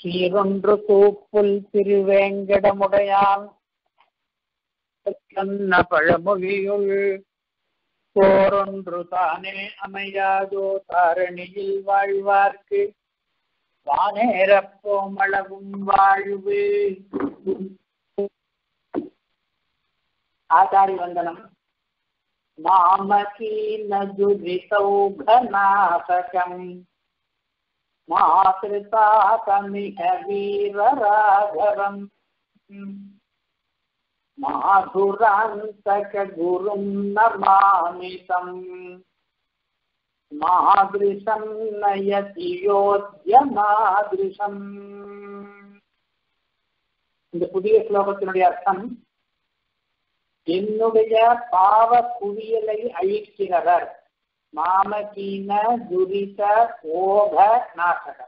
சீரொன்று கூப்புல் திருவேங்கடமுடையான் கண்ண பழமொழியுள் போரொன்று தானே அமையாதோ தாரணியில் வாழ்வார்க்கு வானேரப்போமளவும் வாழ்வு ஆச்சாரி வந்தனம் மாமகீனதுரிசௌघनाशकम् मातृतातमिह वीरराघवम् माधुरान्तकगुरुं नमामि तम् मादृशं नयति யோத்யமாதிருஷம் இந்த புதிய ஸ்லோகத்தினுடைய அர்த்தம் என்னுடைய பாவ குவியலை அழிக்கிறவர் மாமகீன துரித ஓக நாசகம்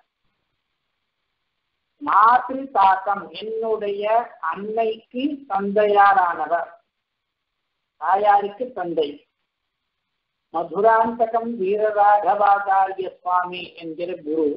மாத்ரு தாக்கம் என்னுடைய அன்னைக்கு தந்தையாரானவர் தாயாருக்கு தந்தை மதுராந்தகம் வீரராகவாச்சாரிய சுவாமி என்கிற குரு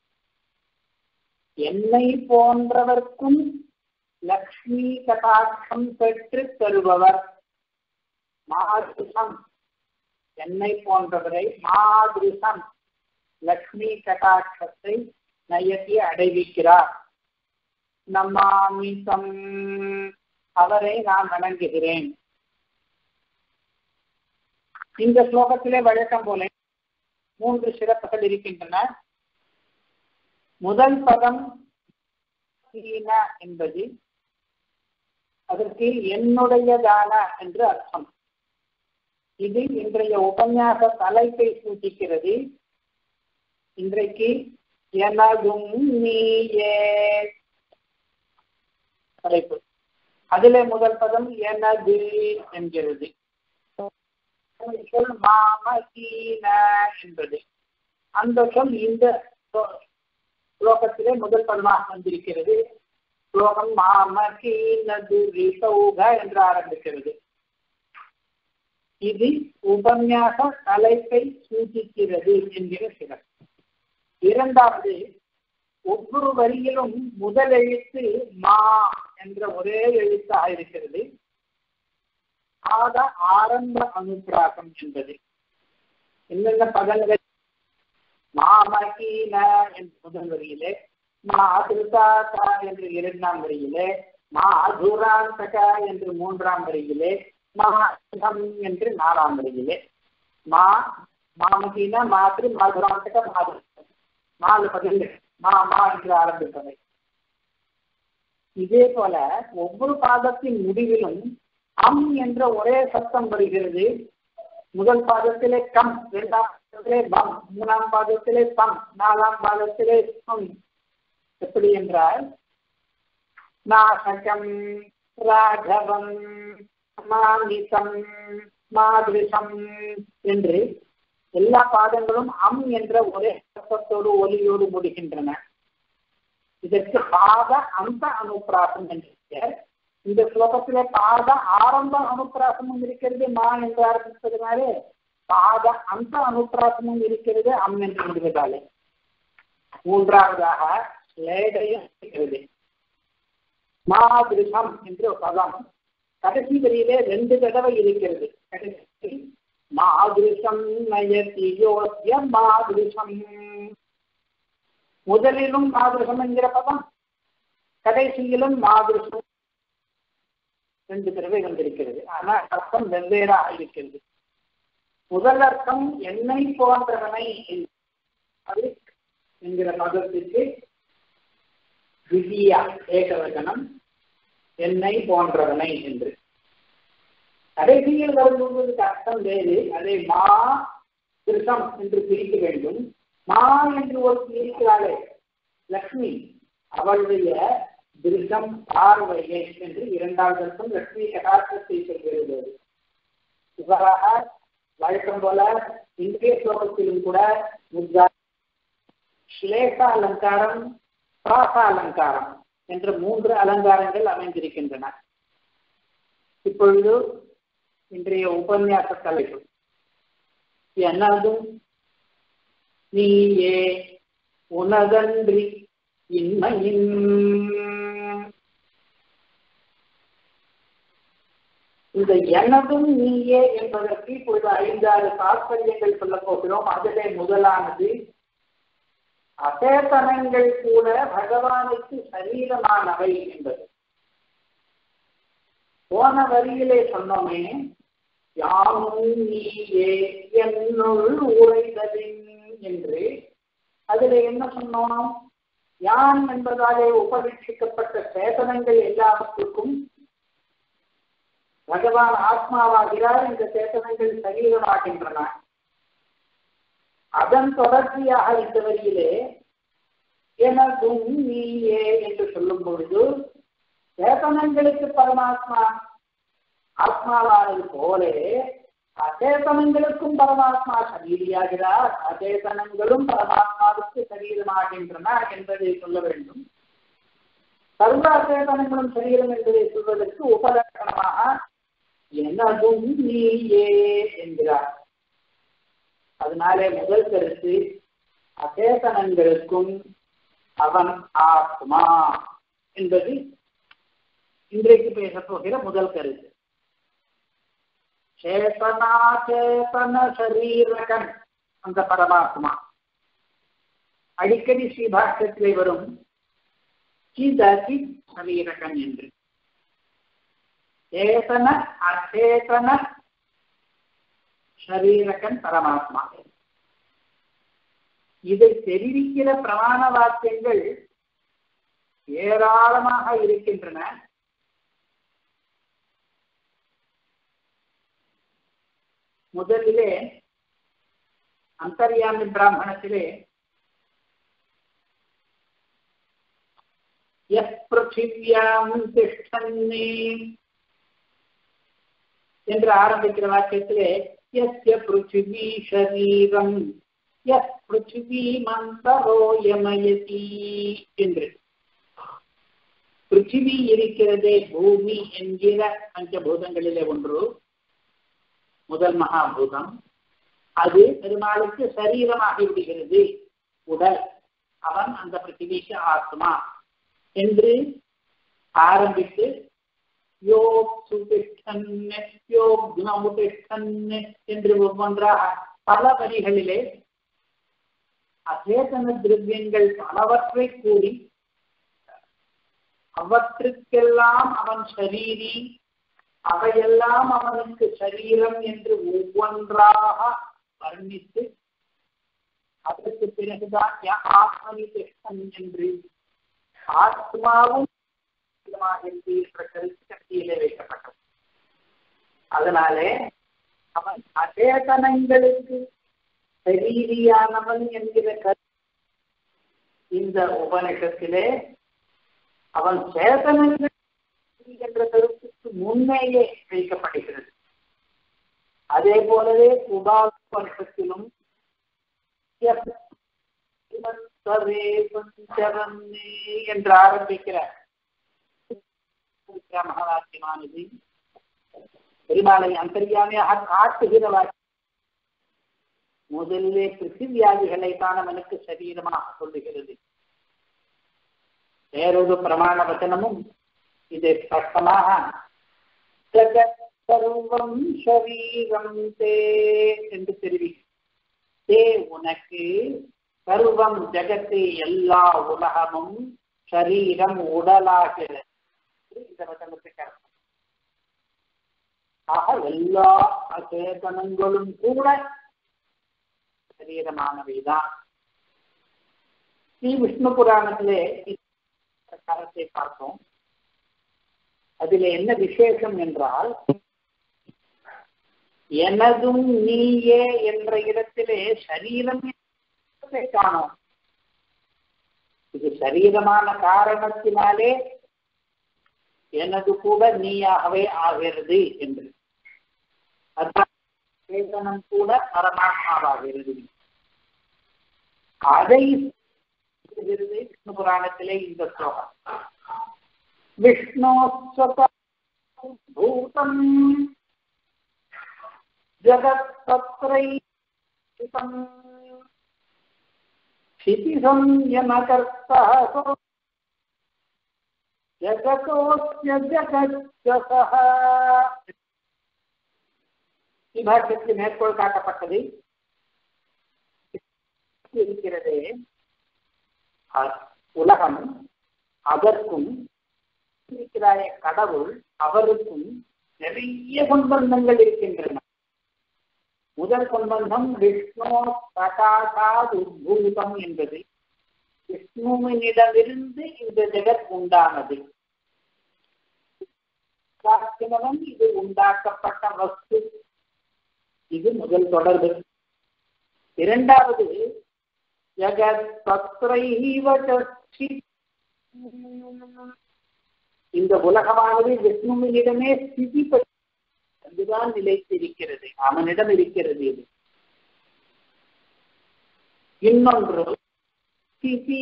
என்னை போன்றவர்க்கும் லக்ஷ்மி கடாட்சம் பெற்று தருபவர் மாதிருஷம் என்னை போன்றவரை மாதிருஷம் லக்ஷ்மி கடாட்சத்தை நயத்தி அடைவிக்கிறார் நமாமிசம் அவரை நான் வணங்குகிறேன் இந்த ஸ்லோகத்திலே வழக்கம் போல மூன்று சிறப்புகள் இருக்கின்றன முதல் பதம் சீன என்பது அதற்கு என்னுடையதான என்று அர்த்தம் இது இன்றைய உபன்யாச தலைப்பை சூಚಿக்கிறது இன்றைக்கு எனதும் நீயே தலைப்பு அதிலே முதல் பதம் எனது என்கிறது சொல் மாமகீன என்பது அந்த சொல் இந்த ஸ்லோகத்திலே முதல் பதமாக வந்திருக்கிறது ஸ்லோகம் மாமகீனது ரிசௌக என்று ஆரம்பிக்கிறது இது உபன்யாச தலைப்பை சூಚಿக்கிறது என்கிற சிறப்பு இரண்டாவது ஒவ்வொரு வரியிலும் முதல் எழுத்து மா என்ற ஒரே எழுத்தாக இருக்கிறது ஆத ஆரம்ப அனுப்பிராகம் என்பது என்னென்ன பதங்கள் மாமகீன என்ற முதல் வரியிலே மாதுதாதா என்று இரண்டாம் வரியிலே மாதுராந்தகா என்று மூன்றாம் வரியிலே மகாசம் என்று நாலாம் வரியிலே மா மாமகீன மாத்ரு மாதுராந்தக மாது நாலு பதங்கள் மா மா என்று ஆரம்பிப்பவை இதே போல ஒவ்வொரு பாதத்தின் முடிவிலும் அம் என்ற ஒரே சத்தம் வருகிறது முதல் பாதத்திலே கம் இரண்டாம் பாதத்திலே பம் மூணாம் பாதத்திலே பம் நாலாம் பாதத்திலே சம் எப்படி என்றால் நாசகம் ராகவம் மாமிசம் மாதிரிசம் என்று எல்லா பாதங்களும் அம் என்ற ஒரே சத்தத்தோடு ஒலியோடு முடிகின்றன இதற்கு பாத அந்த அனுப்பிராசம் என்று பெயர் இந்த ஸ்லோகத்திலே பாத ஆரம்ப அனுப்பிராசமும் இருக்கிறது மா என்று ஆரம்பிப்பதனாலே பாத அந்த அனுப்பிராசமும் இருக்கிறது அம் என்று முடிவதாலே மூன்றாவதாக லேடையும் இருக்கிறது மாதிருஷம் என்ற பதம் கடைசி வரியிலே ரெண்டு தடவை இருக்கிறது கடைசி மாதிருஷம் நயதி யோசிய மாதிருஷம் முதலிலும் மாதிருஷம் என்கிற பதம் கடைசியிலும் மாதிருஷம் ரெண்டு தடவை வந்திருக்கிறது ஆனால் அர்த்தம் வெவ்வேறாக இருக்கிறது முதல் அர்த்தம் என்னை போன்றவனை என்கிற பதத்திற்கு விதியா ஏகவசனம் என்னை போன்றவனை என்று கடைசியில் வரும்போது அர்த்தம் வேறு அதை மா திருஷம் என்று பிரிக்க வேண்டும் மா என்று ஒரு இருக்கிறாளே லக்ஷ்மி அவளுடைய திருஷம் பார்வையை என்று இரண்டாவது அர்த்தம் லட்சுமி கடாட்சத்தை சொல்கிறது இவ்வாறாக வழக்கம் போல இன்றைய ஸ்லோகத்திலும் கூட முத்ரா ஸ்லேஷ அலங்காரம் பிராச அலங்காரம் என்ற மூன்று அலங்காரங்கள் அமைந்திருக்கின்றன இப்பொழுது இன்றைய உபன்யாச தலைப்பு எனதும் நீயே உனதன்றி இன்மையின் இந்த எனதும் நீயே என்பதற்கு இப்பொழுது ஐந்தாறு தாற்பயங்கள் சொல்ல போகிறோம் அதிலே முதலானது அசேதனங்கள் கூட பகவானுக்கு சரீரமானவை என்பது போன வரியிலே சொன்னோமே யாமும் நீயே என்னுள் உரைதலின் என்று அதுல என்ன சொன்னோம் யான் என்பதாலே உபதீட்சிக்கப்பட்ட சேதனங்கள் எல்லாவற்றுக்கும் பகவான் ஆத்மாவாகிறார் இந்த சேத்தனங்கள் சரீரமாகின்றன அதன் தொடர்ச்சியாக இந்த வரியிலே எனதும் நீயே என்று சொல்லும் பொழுது சேத்தனங்களுக்கு பரமாத்மா ஆத்மாவானது போலே அச்சேதனங்களுக்கும் பரமாத்மா சரீரியாகிறார் அச்சேதனங்களும் பரமாத்மாவுக்கு சரீரமாகின்றன என்பதை சொல்ல வேண்டும் சர்வ அச்சேதனங்களும் சரீரம் என்பதை சொல்வதற்கு உபலட்சணமாக எனதும் நீயே என்கிறார் அதனாலே முதல் கருத்து அச்சேதனங்களுக்கும் அவன் ஆத்மா என்பது இன்றைக்கு பேசப் போகிற முதல் கருத்து சேதனா சேதன சரீரகன் அந்த பரமாத்மா அடிக்கடி ஸ்ரீபாஷ்யத்திலே வரும் சிதசி சரீரகன் என்று சேதன அச்சேதன சரீரகன் பரமாத்மா இதை தெரிவிக்கிற பிரமாண வாக்கியங்கள் ஏராளமாக இருக்கின்றன முதலிலே அந்தர்யாமி பிராமணத்திலே எஸ் பிருத்திவியாம் திஷ்டன்னே என்று ஆரம்பிக்கிற வாக்கியத்திலே எஸ்ய பிருத்திவி சரீரம் எஸ் பிருத்திவி மந்தரோயமயதி என்று பிருத்திவி இருக்கிறதே பூமி என்கிற பஞ்சபூதங்களிலே ஒன்று முதல் மகாபூதம் அது பெருமாளுக்கு சரீரமாகி விடுகிறது உடல் அவன் அந்த பிருத்திவிக்கு ஆத்மா என்று ஆரம்பித்து யோக் சுதிஷ்டன் யோக் குணமுதிஷ்டன் என்று ஒவ்வொன்றாக பல வரிகளிலே அசேதன திரவியங்கள் பலவற்றை கூறி அவற்றுக்கெல்லாம் அவன் சரீரி அவையெல்லாம் அவனுக்கு சரீரம் என்று ஒவ்வொன்றாக வர்ணித்து அதற்கு பிறகுதான் ஆத்மனி திஷ்டன் என்று ஆத்மாவும் என்ற கருத்து கட்டியிலே வைக்கப்பட்டது அதனாலே அவன் அசேதனங்களுக்கு சரீரியானவன் என்கிற கருத்து இந்த உபனிஷத்திலே அவன் சேதனங்கள் என்ற கருத்துக்கு முன்னேயே வைக்கப்படுகிறது அதே போலவே உபாசத்திலும் என்று ஆரம்பிக்கிற மகாவாக்கியமானது பெருமாளை அந்தரியாமையாக காட்டுகிற வாக்கியம் முதலிலே பிருத்திவியாதிகளை தான் அவனுக்கு சரீரமாக சொல்லுகிறது வேறொரு பிரமாண வச்சனமும் இது ஸ்பஷ்டமாக ஜகத் சர்வம் ஷரீரம் தே என்று தெரிவிக்கும் தே உனக்கு சர்வம் ஜகத்து எல்லா உலகமும் சரீரம் உடலாகிறது இந்த வசனத்துக்கு அர்த்தம் ஆக எல்லா அச்சேதனங்களும் கூட சரீரமானவைதான் ஸ்ரீ விஷ்ணு புராணத்திலே பிரகாரத்தை பார்த்தோம் அதில் என்ன விசேஷம் என்றால் எனதும் நீயே என்ற இடத்திலே சரீரம் காணோம் இது சரீரமான காரணத்தினாலே எனது கூட நீயாகவே ஆகிறது என்று சேதனம் கூட பரமாத்மாவாகிறது அதை விஷ்ணு புராணத்திலே இந்த ஸ்லோகம் விஷ்ணோஸ்வதூதம் ஜகத்தத்ரைதம் क्षितिसंयमकर्ता ஜகதோஸ்ய ஜகஜசஹ விபாஷத்துக்கு மேற்கோள் காட்டப்பட்டது இருக்கிறது உலகம் அதற்கும் இருக்கிறாய கடவுள் அவருக்கும் நிறைய சம்பந்தங்கள் இருக்கின்றன முதல் சம்பந்தம் விஷ்ணு பிரகாசாத் உத்பூதம் என்பது விஷ்ணுவினிடமிருந்து இந்த ஜெகத் உண்டானது உண்டாக்கினவன் இது உண்டாக்கப்பட்ட வஸ்து இது முதல் தொடர்பு இரண்டாவது ஜகத் தத்ரைவ இந்த உலகமானது விஷ்ணுவினிடமே ஸ்திதி அதுதான் நிலைத்திருக்கிறது அவனிடம் இருக்கிறது இது இன்னொன்று ஸ்திதி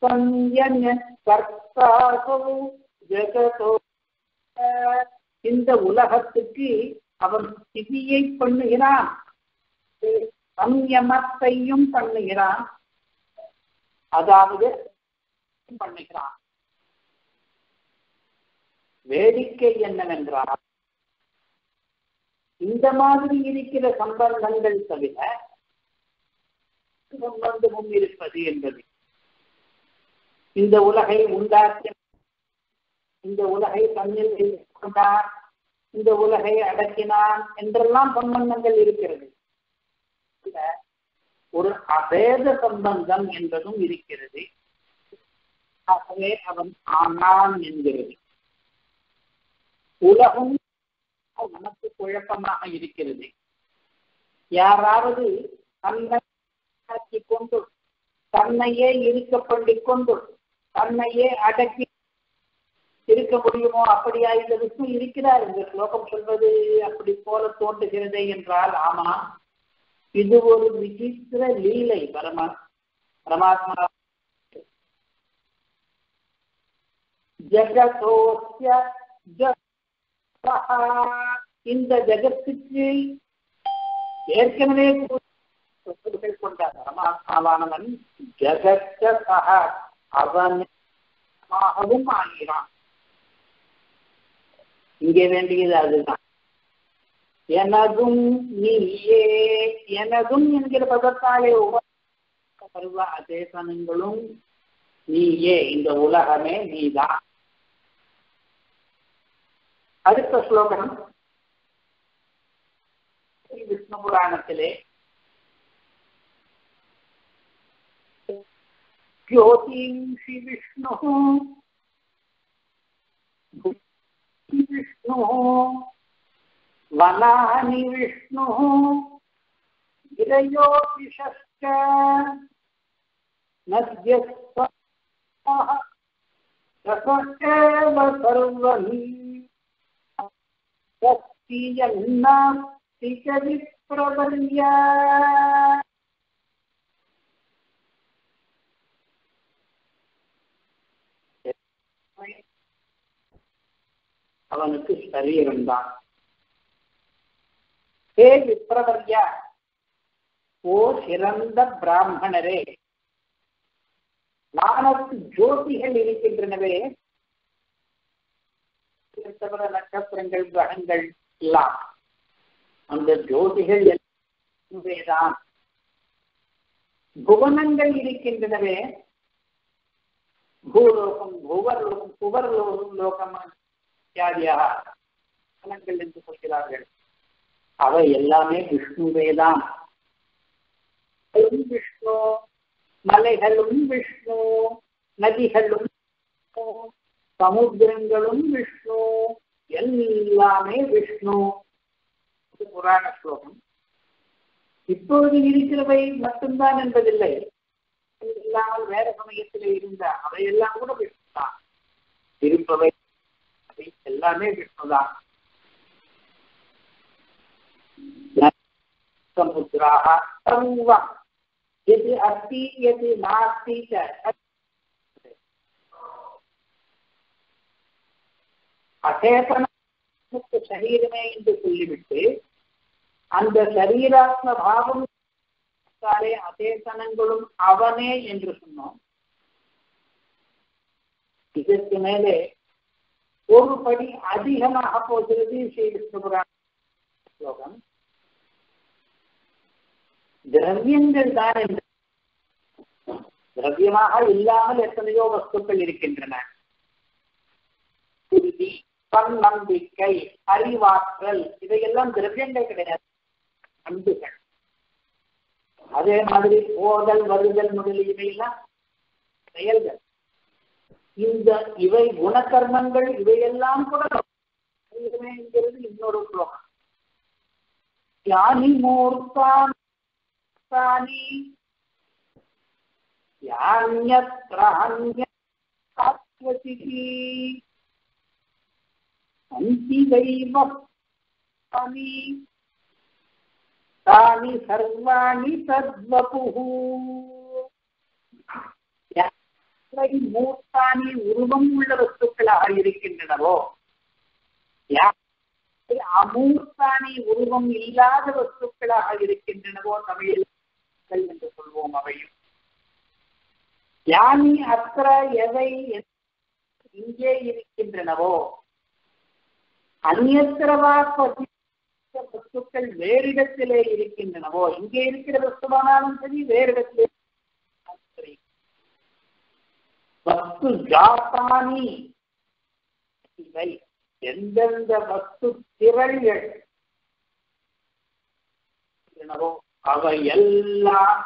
கர்த்தாசோ ஜெகதோ இந்த உலகத்துக்கு அவன் ஸ்திதியை பண்ணுகிறான் சம்யமத்தையும் பண்ணுகிறான் அதாவது பண்ணுகிறான் வேடிக்கை என்னவென்றால் இந்த மாதிரி இருக்கிற சம்பந்தங்கள் தவிர சம்பந்தமும் இருப்பது என்பது இந்த உலகை உண்டாக்கி இந்த உலகை தன்னில் கொண்டார் இந்த உலகை அடக்கினான் என்றெல்லாம் சம்பந்தங்கள் இருக்கிறது ஒரு அபேத சம்பந்தம் என்பதும் இருக்கிறது ஆகவே அவன் ஆனான் என்கிறது உலகம் நமக்கு குழப்பமாக இருக்கிறது யாராவது தன்னை கொண்டு தன்னையே இருக்க பண்ணி கொண்டு தன்னையே அடக்கி இருக்க முடியுமோ அப்படியா இந்த விஷ்ணு இருக்கிறார் இந்த ஸ்லோகம் சொல்வது அப்படி போல தோன்றுகிறது என்றால் ஆமா இது ஒரு விசித்திர லீலை பரமா பரமாத்மா ஜகதோஸ்ய இந்த ஜகத்துக்கு ஏற்கனவே கொண்ட பரமாத்மாவானவன் ஜகத்த சக அவனாகவும் ஆகிறான் இங்கே வேண்டியது அதுதான் எனதும் நீயே எனதும் என்கிற பதத்தாலே பருவ அதேசனங்களும் நீயே இந்த உலகமே நீதான் அடுத்த ஸ்லோகம் விஷ்ணு புராணத்திலே ज्योतिंषि विष्णुः विष्णुः वनानि विष्णुः गिरयोपिशश्च नद्यस्व रस एव सर्वहि यन्नास्ति च विप्रवर्या அவனுக்கு சரீரம்தான் ஹே விப்ரவர்யா ஓ சிறந்த பிராமணரே வானத்து ஜோதிகள் இருக்கின்றனவே தவிர நட்சத்திரங்கள் கிரகங்கள் எல்லாம் அந்த ஜோதிகள் தான் புவனங்கள் இருக்கின்றனவே பூலோகம் புவர்லோகம் புவர்லோகம் லோகம் இத்தியாதியாக பலன்கள் என்று சொல்கிறார்கள் அவை எல்லாமே விஷ்ணுவே தான் விஷ்ணு மலைகளும் விஷ்ணு நதிகளும் சமுத்திரங்களும் விஷ்ணு எல்லாமே விஷ்ணு புராண ஸ்லோகம் இப்பொழுது இருக்கிறவை மட்டும்தான் என்பதில்லை இல்லாமல் வேற சமயத்தில் இருந்த அவையெல்லாம் கூட விஷ்ணு தான் இருப்பவை எல்லாமே விஷ்ணுதான் समुद्राः सर्वम् यदि अस्ति यदि नास्ति च அசேதன சரீரமே என்று சொல்லிவிட்டு அந்த சரீராத்ம பாவம் அசேதனங்களும் அவனே என்று சொன்னோம் இதற்கு மேலே ஒரு படி அதிகமாக போகிறது ஸ்ரீ விஷ்ணு புராண ஸ்லோகம் திரவியங்கள் தான் என்று திரவியமாக இல்லாமல் எத்தனையோ வஸ்துக்கள் இருக்கின்றன உறுதி தன்னம்பிக்கை அறிவாற்றல் இவையெல்லாம் திரவியங்கள் கிடையாது அன்புகள் அதே மாதிரி போதல் வருதல் முதலியவையெல்லாம் செயல்கள் இந்த இவை குணகர்மங்கள் இவையெல்லாம் கூட என்கிறது இன்னொரு ஸ்லோகம் யானி மூர்த்தானி யான்யத்ரான்யத்வசிகி அந்தி தைவ தானி சர்வாணி தத்வபுः மூர்த்தானி உருவம் உள்ள வஸ்துக்களாக இருக்கின்றனவோ அமூர்த்தானி உருவம் இல்லாத வஸ்துக்களாக இருக்கின்றனவோ தமிழில் என்று சொல்வோம் அவையும் யானி அத்திர எவை இங்கே இருக்கின்றனவோ அந்நியத்திரவா வஸ்துக்கள் வேறிடத்திலே இருக்கின்றனவோ இங்கே இருக்கிற வஸ்துவானாலும் சரி வேறிடத்திலே சரி வஸ்து ஜாத்தானி இவை எந்தெந்த வஸ்து திரள்கள் அவை எல்லாம்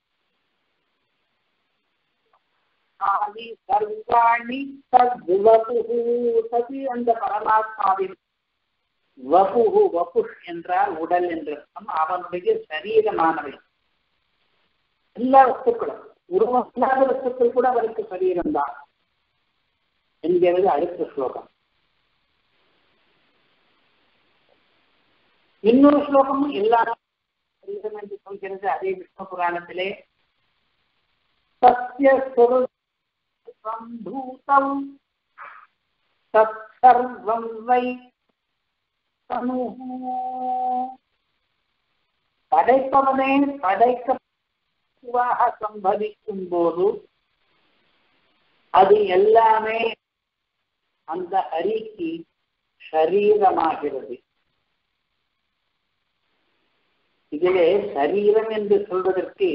சர்வாணி தத்வபுகு சதி அந்த பரமாத்மாவின் வபுகு வபுஷ் என்றால் உடல் என்ற அவனுடைய சரீரமானவை எல்லா வஸ்துக்களும் உருவம் இல்லாத வஸ்துக்கள் கூட அவருக்கு சரீரம் தான் என்கிறது அடுத்த ஸ்லோகம் இன்னொரு ஸ்லோகமும் எல்லா சரீரம் என்று சொல்கிறது அதே விஷ்ணு புராணத்திலே சத்திய சம்பூதம் தற்சர்வம் வை படைப்பவனே படைக்கவாக சம்பவிக்கும் போது அது எல்லாமே அந்த ஹரிக்கு சரீரமாகிறது இதிலே சரீரம் என்று சொல்வதற்கு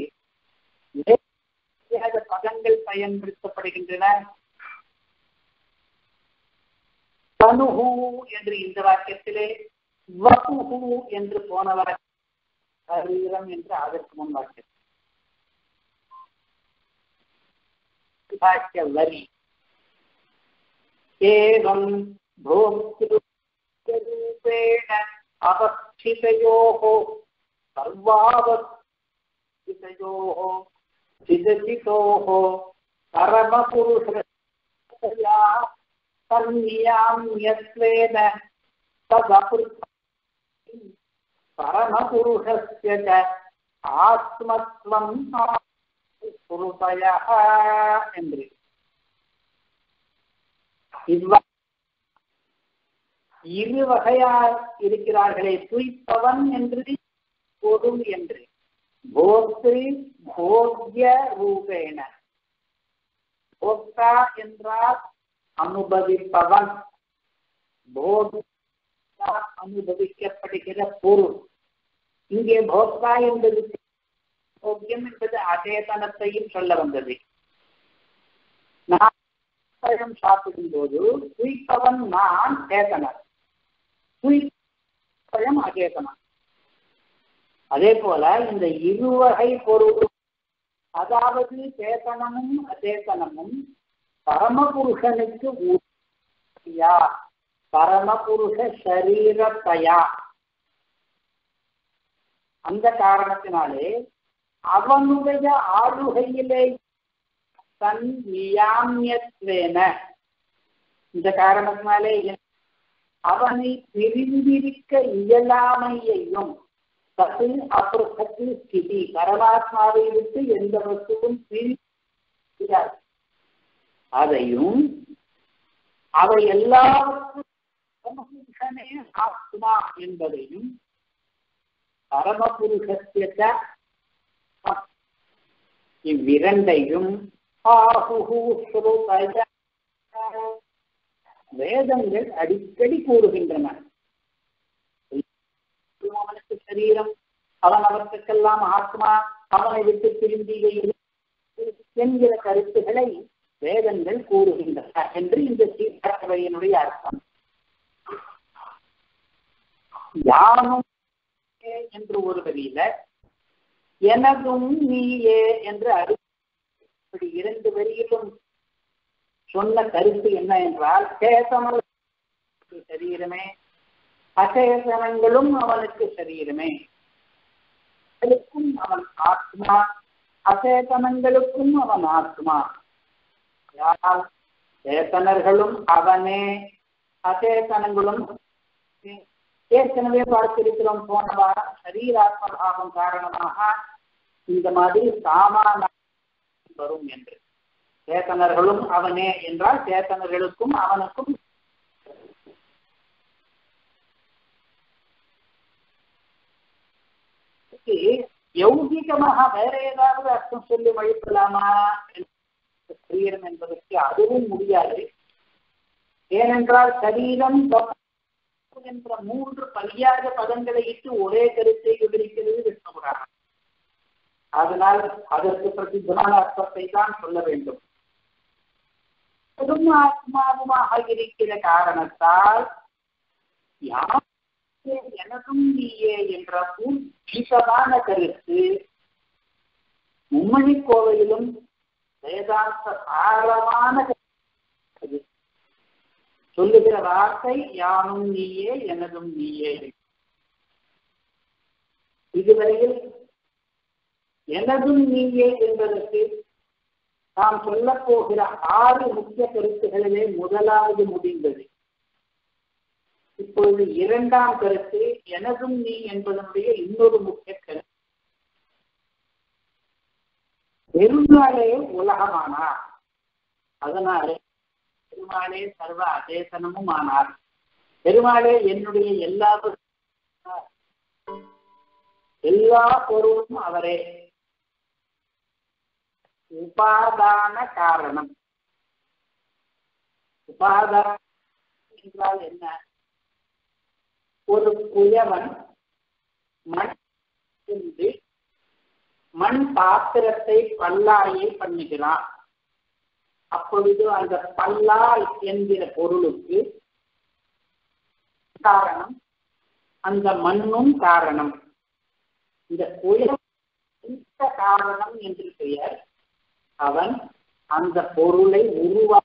பதங்கள் பயன்படுத்தப்படுகின்றன தனுகு என்று இந்த வாக்கியத்திலே வபுகு என்று போன வாக்கியம் சரீரம் என்று அதற்கு முன் வாக்கியம் வாக்கிய வரி ஏவம் भोक्तृरूपेण अवस्थितयोः सर्वावस्थितयोः चिदचितोः परमपुरुषया तन्नियाम्यत्वेन तदपृथ परमपुरुषस्य च आत्मत्वं குருபயா என்று இவ்வ இரு வகையார் இருக்கிறார்களே துய்ப்பவன் என்று பொருள் என்று போக்திரு போக்ய ரூபேண போக்தா என்றால் அனுபவிப்பவன் போக் அனுபவிக்கப்படுகிற பொருள் இங்கே போக்தா என்பது போக்கியம் என்பது அச்சேதனத்தையும் சொல்ல வந்தது நான் பழம் சாப்பிடும் போது குயிப்பவன் நான் சேத்தனர் பழம் அச்சேதனம் அதே போல இந்த இருவகை பொருள் அதாவது சேத்தனமும் அச்சேதனமும் பரமபுருஷனுக்கு பரமபுருஷ சரீரத்தயா அந்த காரணத்தினாலே அவனுடைய ஆளுகையிலே தன் நியாமியத்வேன இந்த காரணத்தினாலே அவனை பிரிந்திருக்க இயலாமையையும் தத்து அப்புறத்து ஸ்திதி பரமாத்மாவை விட்டு எந்த வஸ்துவும் பிரியாது அதையும் அவை எல்லாவற்றுமே ஆத்மா என்பதையும் பரமபுருஷத்திய இவ்விரண்டையும் ஆஹுஹு ஸ்ருதய வேதங்கள் அடிக்கடி கூறுகின்றன அவனுக்கு சரீரம் அவன் அவற்றுக்கெல்லாம் ஆத்மா அவனை விட்டு திரும்பி என்கிற கருத்துக்களை வேதங்கள் கூறுகின்றன என்று இந்த சீர்கவையினுடைய அர்த்தம் யானும் என்று ஒரு வரியில எனதும் நீயே என்று அறி இரண்டு வரியிலும் சொன்ன கருத்து என்ன என்றால் சேதமல் சரீரமே அசேதனங்களும் அவனுக்கு சரீரமே அவன் ஆத்மா அசேதனங்களுக்கும் அவன் ஆத்மா யார் சேத்தனர்களும் அவனே அசேதனங்களும் ஏற்கனவே பார்த்திருக்கிறோம் போன வாரம் சரீராத்மபாவம் காரணமாக இந்த மாதிரி சாமான வரும் என்று சேத்தனர்களும் அவனே என்றால் சேத்தனர்களுக்கும் அவனுக்கும் யௌகிகமாக வேற ஏதாவது அர்த்தம் சொல்லி வழிபடலாமா சரீரம் என்பதற்கு அதுவும் முடியாது ஏனென்றால் சரீரம் என்ற மூன்று பலியாக பதங்களை இட்டு ஒரே கருத்தை விவரிக்கிறது விஷ்ணுபுராணம் அதனால் அதற்கு பிரசித்தமான அர்த்தத்தை தான் சொல்ல வேண்டும் பெரும் ஆத்மாவுமாக இருக்கிற காரணத்தால் யார் எனக்கும் நீயே என்ற உச்சமான கருத்து மும்மணி கோவையிலும் வேதாந்த சாரமான சொல்லுகிற வார்த்தை யானும் நீயே எனதும் நீயே இதுவரையில் எனதும் நீயே என்பதற்கு நாம் சொல்ல போகிற ஆறு முக்கிய கருத்துகளிலே முதலாவது முடிந்தது இப்பொழுது இரண்டாம் கருத்து எனதும் நீ என்பதனுடைய இன்னொரு முக்கிய கருத்து பெருமாளே உலகமானார் அதனாலே பெருமாளே சர்வ அதேசனமும் ஆனார் பெருமாளே என்னுடைய எல்லா எல்லா பொருளும் அவரே உபாதான காரணம் உபாதான என்றால் என்ன ஒரு குயவன் மண் இருந்து மண் பாத்திரத்தை பல்லாயை பண்ணுகிறான் அப்பொழுது அந்த பல்லாய் என்கிற பொருளுக்கு காரணம் அந்த மண்ணும் காரணம் இந்த குயவன் காரணம் என்று பெயர் அவன் அந்த பொருளை உருவா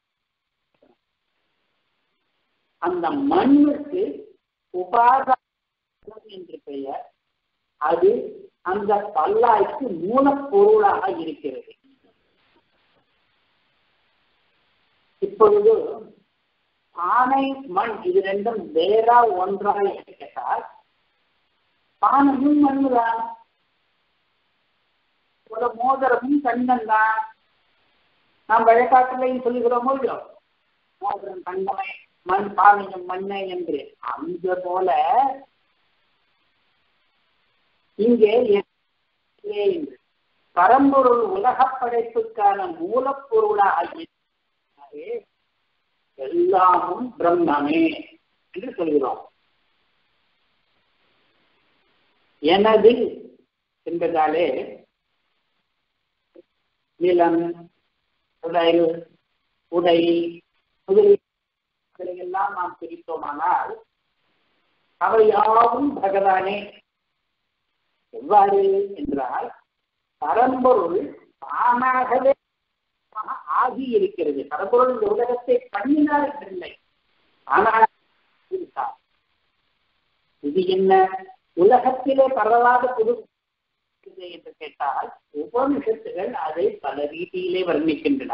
அந்த மண்ணுக்கு உபாதானம் என்று பெயர் அது அந்த பல்லாய்க்கு மூலப்பொருளாக இருக்கிறது இப்பொழுது பானை மண் இது ரெண்டும் வேறா ஒன்றா என்று கேட்டால் பானையும் மண்ணுதான் ஒரு மோதிரமும் கண்ணன் தான் நாம் வழக்காட்டிலையும் சொல்லுகிறோமோ இல்லையோ மோதிரம் கண்ணமை மண் பானையும் மண்ணை என்று அந்த போல இங்கே என்று பரம்பொருள் உலக படைப்புக்கான மூலப்பொருளாக எல்லாமும் பிரம்மமே என்று சொல்கிறோம் எனது என்பதாலே நிலம் உடல் உடை முதலீடுகளையெல்லாம் நாம் பிரித்தோமானால் அவை யாவும் பகவானே எவ்வாறு என்றால் பரம்பொருள் தானாகவே ஆகி இருக்கிறது பரம்பொருள் இந்த உலகத்தை பண்ணினார் என்றில்லை ஆனால் இருந்தார் இது என்ன உலகத்திலே பரவாத புது என்று கேட்டால் உபனிஷத்துகள் அதை பல ரீதியிலே வர்ணிக்கின்றன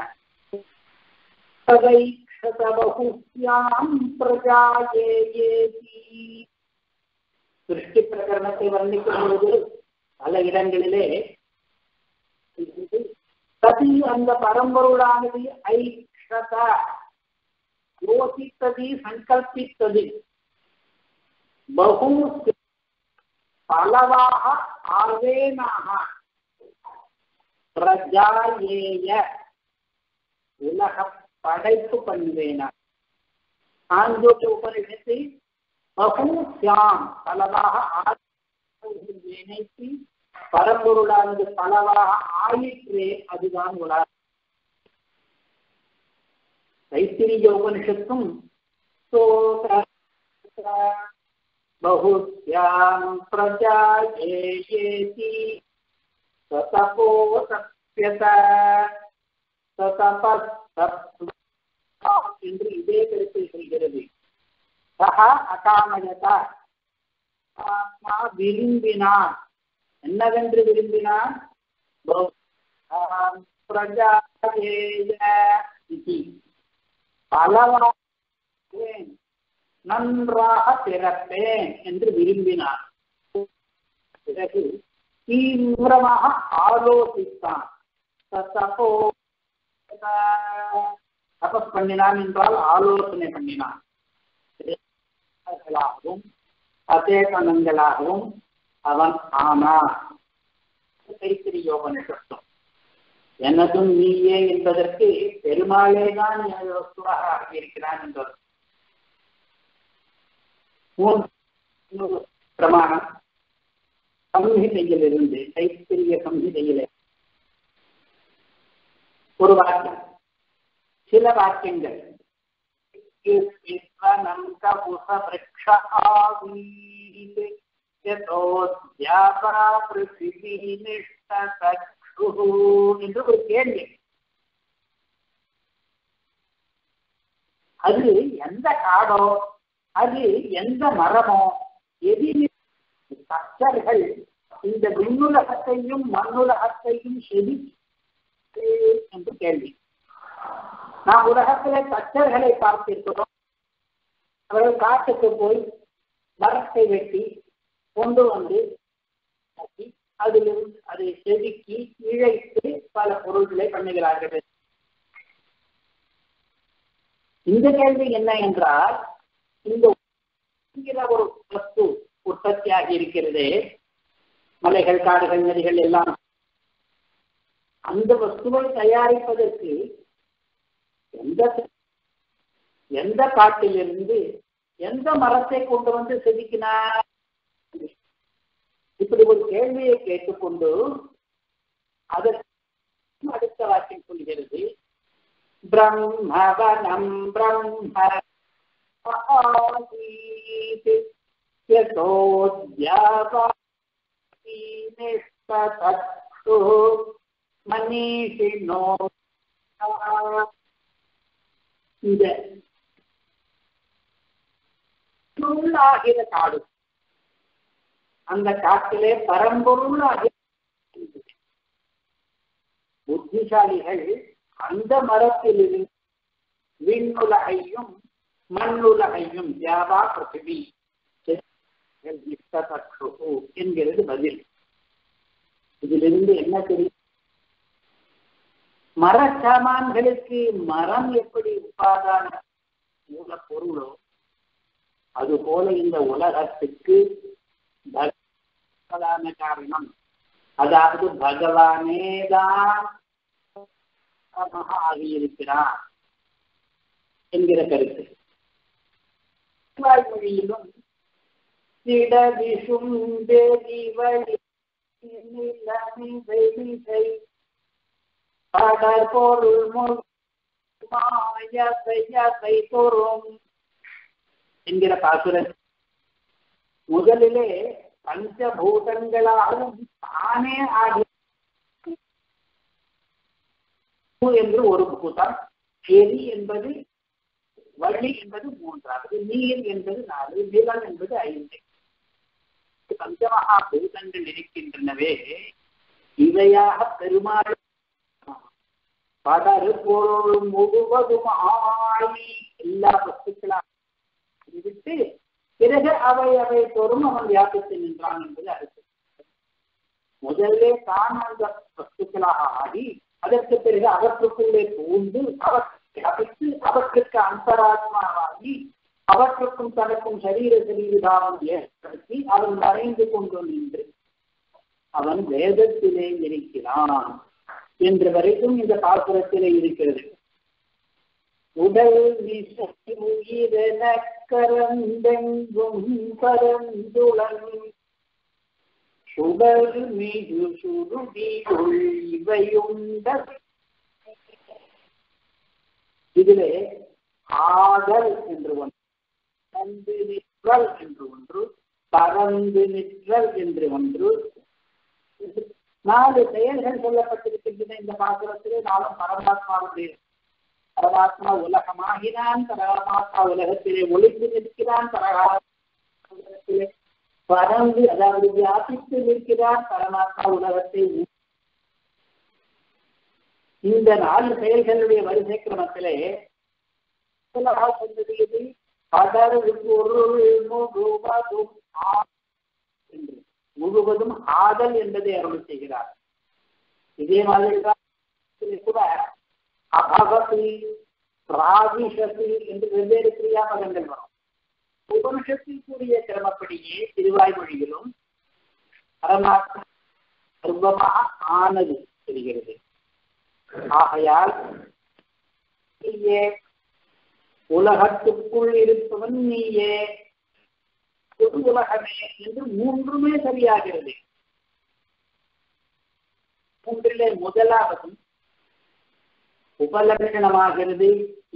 சிருஷ்டி பிரகரணத்தை வர்ணிக்கும் பொழுது பல இடங்களிலே சதி அந்த பரம்பொருளானது ஐஷதா யோசித்தது சங்கல்பித்தது பகு பலவாக ஆவேனாக பிரஜாயேய உலக படைப்பு பண்ணுவேனா ஆஞ்சோட்ட உபனிஷத்தை பகுஸ்யாம் பலவாக நினைத்து பரம்பொருளானது பலவாக ஆயிற்றே அதுதான் உலா தைத்திரிய உபனிஷத்தும் बहुस्यां प्रजायेति सतपो सप्यत சதபஸ்தப்வ என்று இதே கருத்தை சொல்கிறது சஹா அகாமயதா ஆத்மா விரும்பினான் என்னவென்று விரும்பினான் பலவான் நன்றாக பிறப்பேன் என்று விரும்பினான் பிறகு தீவிரமாக ஆலோசித்தான் தப்போ தபஸ் பண்ணினான் என்றால் ஆலோசனை பண்ணினான் அசேகனங்களாகவும் அவன் ஆனான் கைத்திரி யோகனிஷத்தும் எனதும் நீயே என்பதற்கு பெருமாளே தான் வஸ்துவாக ஆகியிருக்கிறான் என்பது மூன்று பிரமாணம் சம்ஹிதையிலிருந்து கைத்திரிய சம்ஹிதையிலே ஒரு வாக்கியம் சில வாக்கியங்கள் என்று ஒரு கேள்வி அது எந்த காடோ அது எந்த மரமோ எதில் தச்சர்கள் இந்த விண்ணுலகத்தையும் மண்ணுலகத்தையும் செதி என்று கேள்வி நாம் உலகத்திலே தச்சர்களை பார்த்திருக்கிறோம் அவர்கள் காட்டுக்கு போய் மரத்தை வெட்டி கொண்டு வந்து அதிலிருந்து அதை செதுக்கி இழைத்து பல பொருட்களை பண்ணுகிறார்கள் இந்த கேள்வி என்ன என்றால் இந்த ஒரு வஸ்து உற்பத்தியாகி இருக்கிறதே மலைகள் காடுகள் நதிகள் எல்லாம் அந்த வஸ்துவை தயாரிப்பதற்கு எந்த எந்த காட்டிலிருந்து எந்த மரத்தை கொண்டு வந்து செதுக்கினார் இப்படி ஒரு கேள்வியை கேட்டுக்கொண்டு அதற்கு அடுத்த வாக்கியம் சொல்கிறது பிரம்மவனம் பிரம்ம மனிஷினோ இந்த பொருளாகிற காடு அந்த காட்டிலே பரம்பொருளாகிற புத்திசாலிகள் அந்த மரத்திலிருந்து விண்ணுலகையும் மண்ணுலகையும் யாவா பிருத்திவி என்கிறது பதில் இதிலிருந்து என்ன தெரியும் மர சாமான்களுக்கு மரம் எப்படி உபாதான மூலப்பொருளோ அதுபோல இந்த உலகத்துக்கு பகவான காரணம் அதாவது பகவானே தான் ஆகியிருக்கிறார் என்கிற கருத்து மொழியிலும் திடவிசும் வெளி வெளிகை கடற்பொருள் மாயசை தோறும் என்கிற பாசுரன் முதலிலே பஞ்சபூதங்களாலும் தானே ஆகி என்று ஒரு பூதம் எரி என்பது வழி என்பது மூன்றாவது நீர் என்பது நாலு நிலம் என்பது ஐந்து பஞ்சமகா பூதங்கள் இருக்கின்றனவே இவையாக பெருமாள் படரு பொருள் முழுவதும் ஆழி எல்லா வஸ்துக்களாக விட்டு பிறகு அவை அவை தோறும் அவன் வியாபித்து நின்றான் என்பது அடுத்து முதல்ல தான் அந்த வஸ்துக்களாக ஆடி அதற்கு பிறகு அவற்றுக்குள்ளே பூந்து அவற்றை வியாபித்து அவற்றுக்கு அந்தராத்மாவாகி அவற்றுக்கும் தனக்கும் சரீர சரீரதாரம் ஏற்படுத்தி அவன் மறைந்து கொண்டு நின்று அவன் வேதத்திலே இருக்கிறான் என்று வரைக்கும் இந்த பாசுரத்திலே இருக்கிறது உடல் விசை உயிரென கரந்தெங்கும் பரந்துளன் சுடர் மிகு சுருதி இவையுண்ட இதிலே ஆதல் என்று ஒன்று பறந்து நிற்றல் என்று ஒன்று பறந்து நிற்றல் என்று ஒன்று நாலு செயல்கள் சொல்லப்பட்டிருக்கின்றன இந்த பாசுரத்திலே நாளும் பரமாத்மாவுடைய பரமாத்மா உலகமாகினான் பரமாத்மா உலகத்திலே ஒளிந்து நிற்கிறான் உலகத்திலே பறந்து அதாவது வியாபித்து நிற்கிறான் பரமாத்மா உலகத்தை இந்த நாலு செயல்களுடைய வரிசை கிரமத்திலே சொன்னது இது படர் பொருள் முழுவதும் என்று முழுவதும் ஆதல் என்பதை அருள் செய்கிறார் இதே மாதிரி கூட அபகதி பிராதிஷத்து என்று வெவ்வேறு கிரியாபதங்கள் வரும் உபனிஷத்தில் கூடிய கிரமப்படியே திருவாய்மொழியிலும் பரமாத்மா சர்வமாக ஆனது தெரிகிறது ஆகையால் நீயே உலகத்துக்குள் இருப்பவன் நீயே பொது உலகமே என்று மூன்றுமே சரியாகிறது மூன்றிலே முதலாவதும் உபலட்சணமாகிறது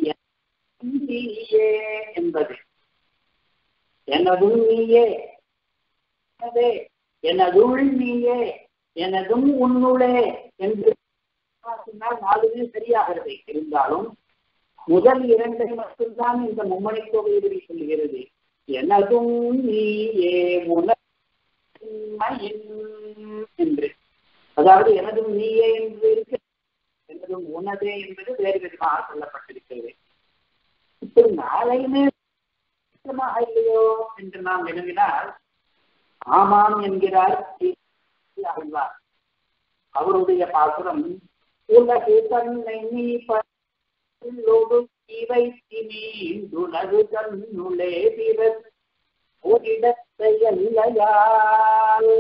நீயே என்பது எனதும் நீயே எனவே எனதுள் நீயே எனதும் உன்னுளே என்று சொன்னால் நாலுமே சரியாகிறது இருந்தாலும் முதல் இரண்டை மட்டும்தான் இந்த மும்மணி கோவிலில் சொல்கிறது எனதும் நீயே உணர்மையின் என்று அதாவது எனதும் நீயே என்று இருக்க எனதும் உனதே என்பது வேறு விதமாக சொல்லப்பட்டிருக்கிறது இப்படி நாளையுமே இல்லையோ என்று நாம் வினவினால் ஆமாம் என்கிறார் ஆழ்வார் அவருடைய பாசுரம் உலகு தன்னை நீ பல்லோடு இவை நீண்டுலகு தன்னுளே பிறர் ஓரிடத்தை அல்லையால்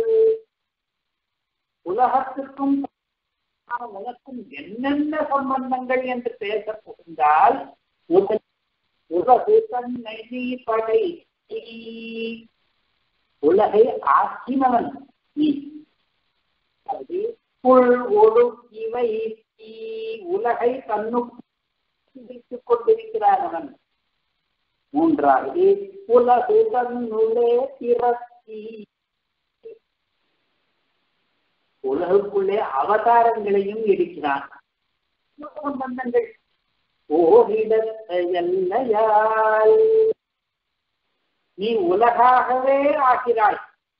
உலகத்திற்கும் உனக்கும் என்னென்ன சம்பந்தங்கள் என்று பேச புகுந்தால் உலகு தன்னை நீ படை உலகை ஆக்கினவன் நீ அது புல் ஒழு இவை உலகை தன்னுக்கு கொண்டிருக்கிறான் அவன் மூன்றாவது உலகு தன்னுள்ளே பிறத்தி உலகுக்குள்ளே அவதாரங்களையும் எடுக்கிறான் சம்பந்தங்கள் ஓரிடத்தையல்லையால் நீ உலகாகவே ஆகிறாய்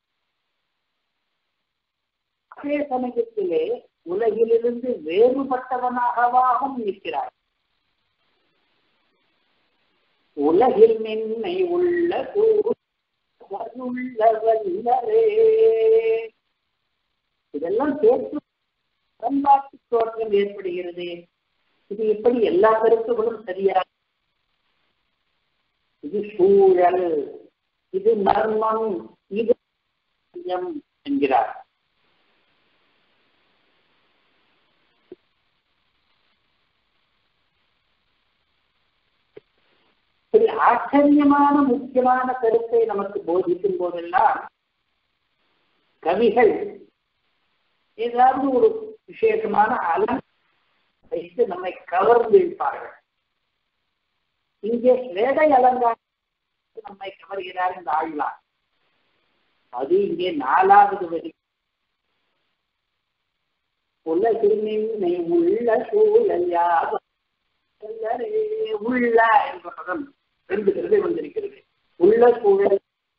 அதே சமயத்திலே உலகிலிருந்து வேறுபட்டவனாகவாகவும் நிற்கிறாய் உலகில் நின்னை உள்ள வல்லரே இதெல்லாம் சேர்த்து பண்பாட்டு தோற்றம் ஏற்படுகிறது இது எப்படி எல்லா கருத்துகளும் சரியா இது சூழல் இது மர்மம் இது என்கிறார் இப்படி ஆச்சரியமான முக்கியமான கருத்தை நமக்கு போதிக்கும் போதெல்லாம் கவிகள் ஏதாவது ஒரு விசேஷமான அலம் வைத்து நம்மை கவர்ந்து இருப்பார்கள் இங்கே வேடை அலங்காரம் நம்மை கவர்கிறார் இந்த ஆழ்வார் அது இங்கே நாலாவது வரி உலகினை உள்ள சூழல் உள்ள என்ற பதம் ரெண்டு கருதை வந்திருக்கிறது உள்ள சூழல்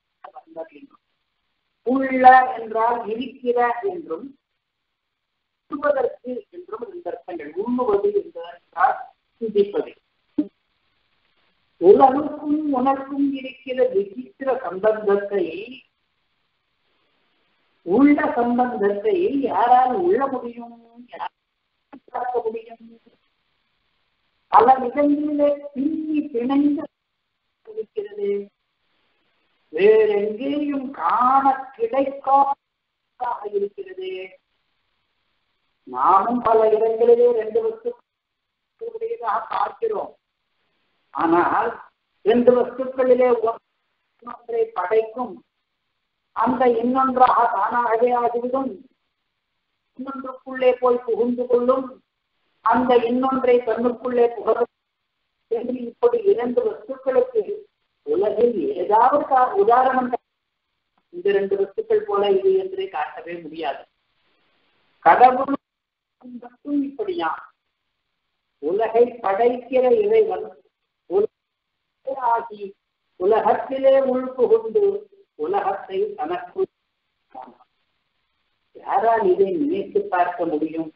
உள்ள என்றால் இருக்கிற என்றும் உண்ணுவதற்கு என்றும் இந்த அர்த்தங்கள் உண்ணுவது என்றால் சிந்திப்பது உலகுக்கும் உனக்கும் இருக்கிற விசித்திர சம்பந்தத்தை உள்ள சம்பந்தத்தை யாரால் உள்ள முடியும் பார்க்க முடியும் பல விதங்களிலே பின்னி பிணைந்து இருக்கிறது வேறெங்கேயும் காண கிடைக்காத இருக்கிறது நாமும் பல இடங்களிலே ரெண்டு வஸ்துடையதாக பார்க்கிறோம் ஆனால் ரெண்டு வஸ்துக்களிலே ஒன்றை படைக்கும் அந்த இன்னொன்றாக தானாகவே ஆகிவிடும் இன்னொன்றுக்குள்ளே போய் புகுந்து கொள்ளும் அந்த இன்னொன்றை தன்னுக்குள்ளே புகழும் என்று இப்படி இரண்டு வஸ்துக்களுக்கு உலகில் ஏதாவது உதாரணம் இந்த ரெண்டு வஸ்துக்கள் போல இது என்று காட்டவே முடியாது கடவுள் மட்டும் இப்படியான் உலகை படைக்கிற இறைவன் ஆகி உலகத்திலே உள் புகுந்து உலகத்தை தனக்கு யாரால் இதை நினைத்து பார்க்க முடியும்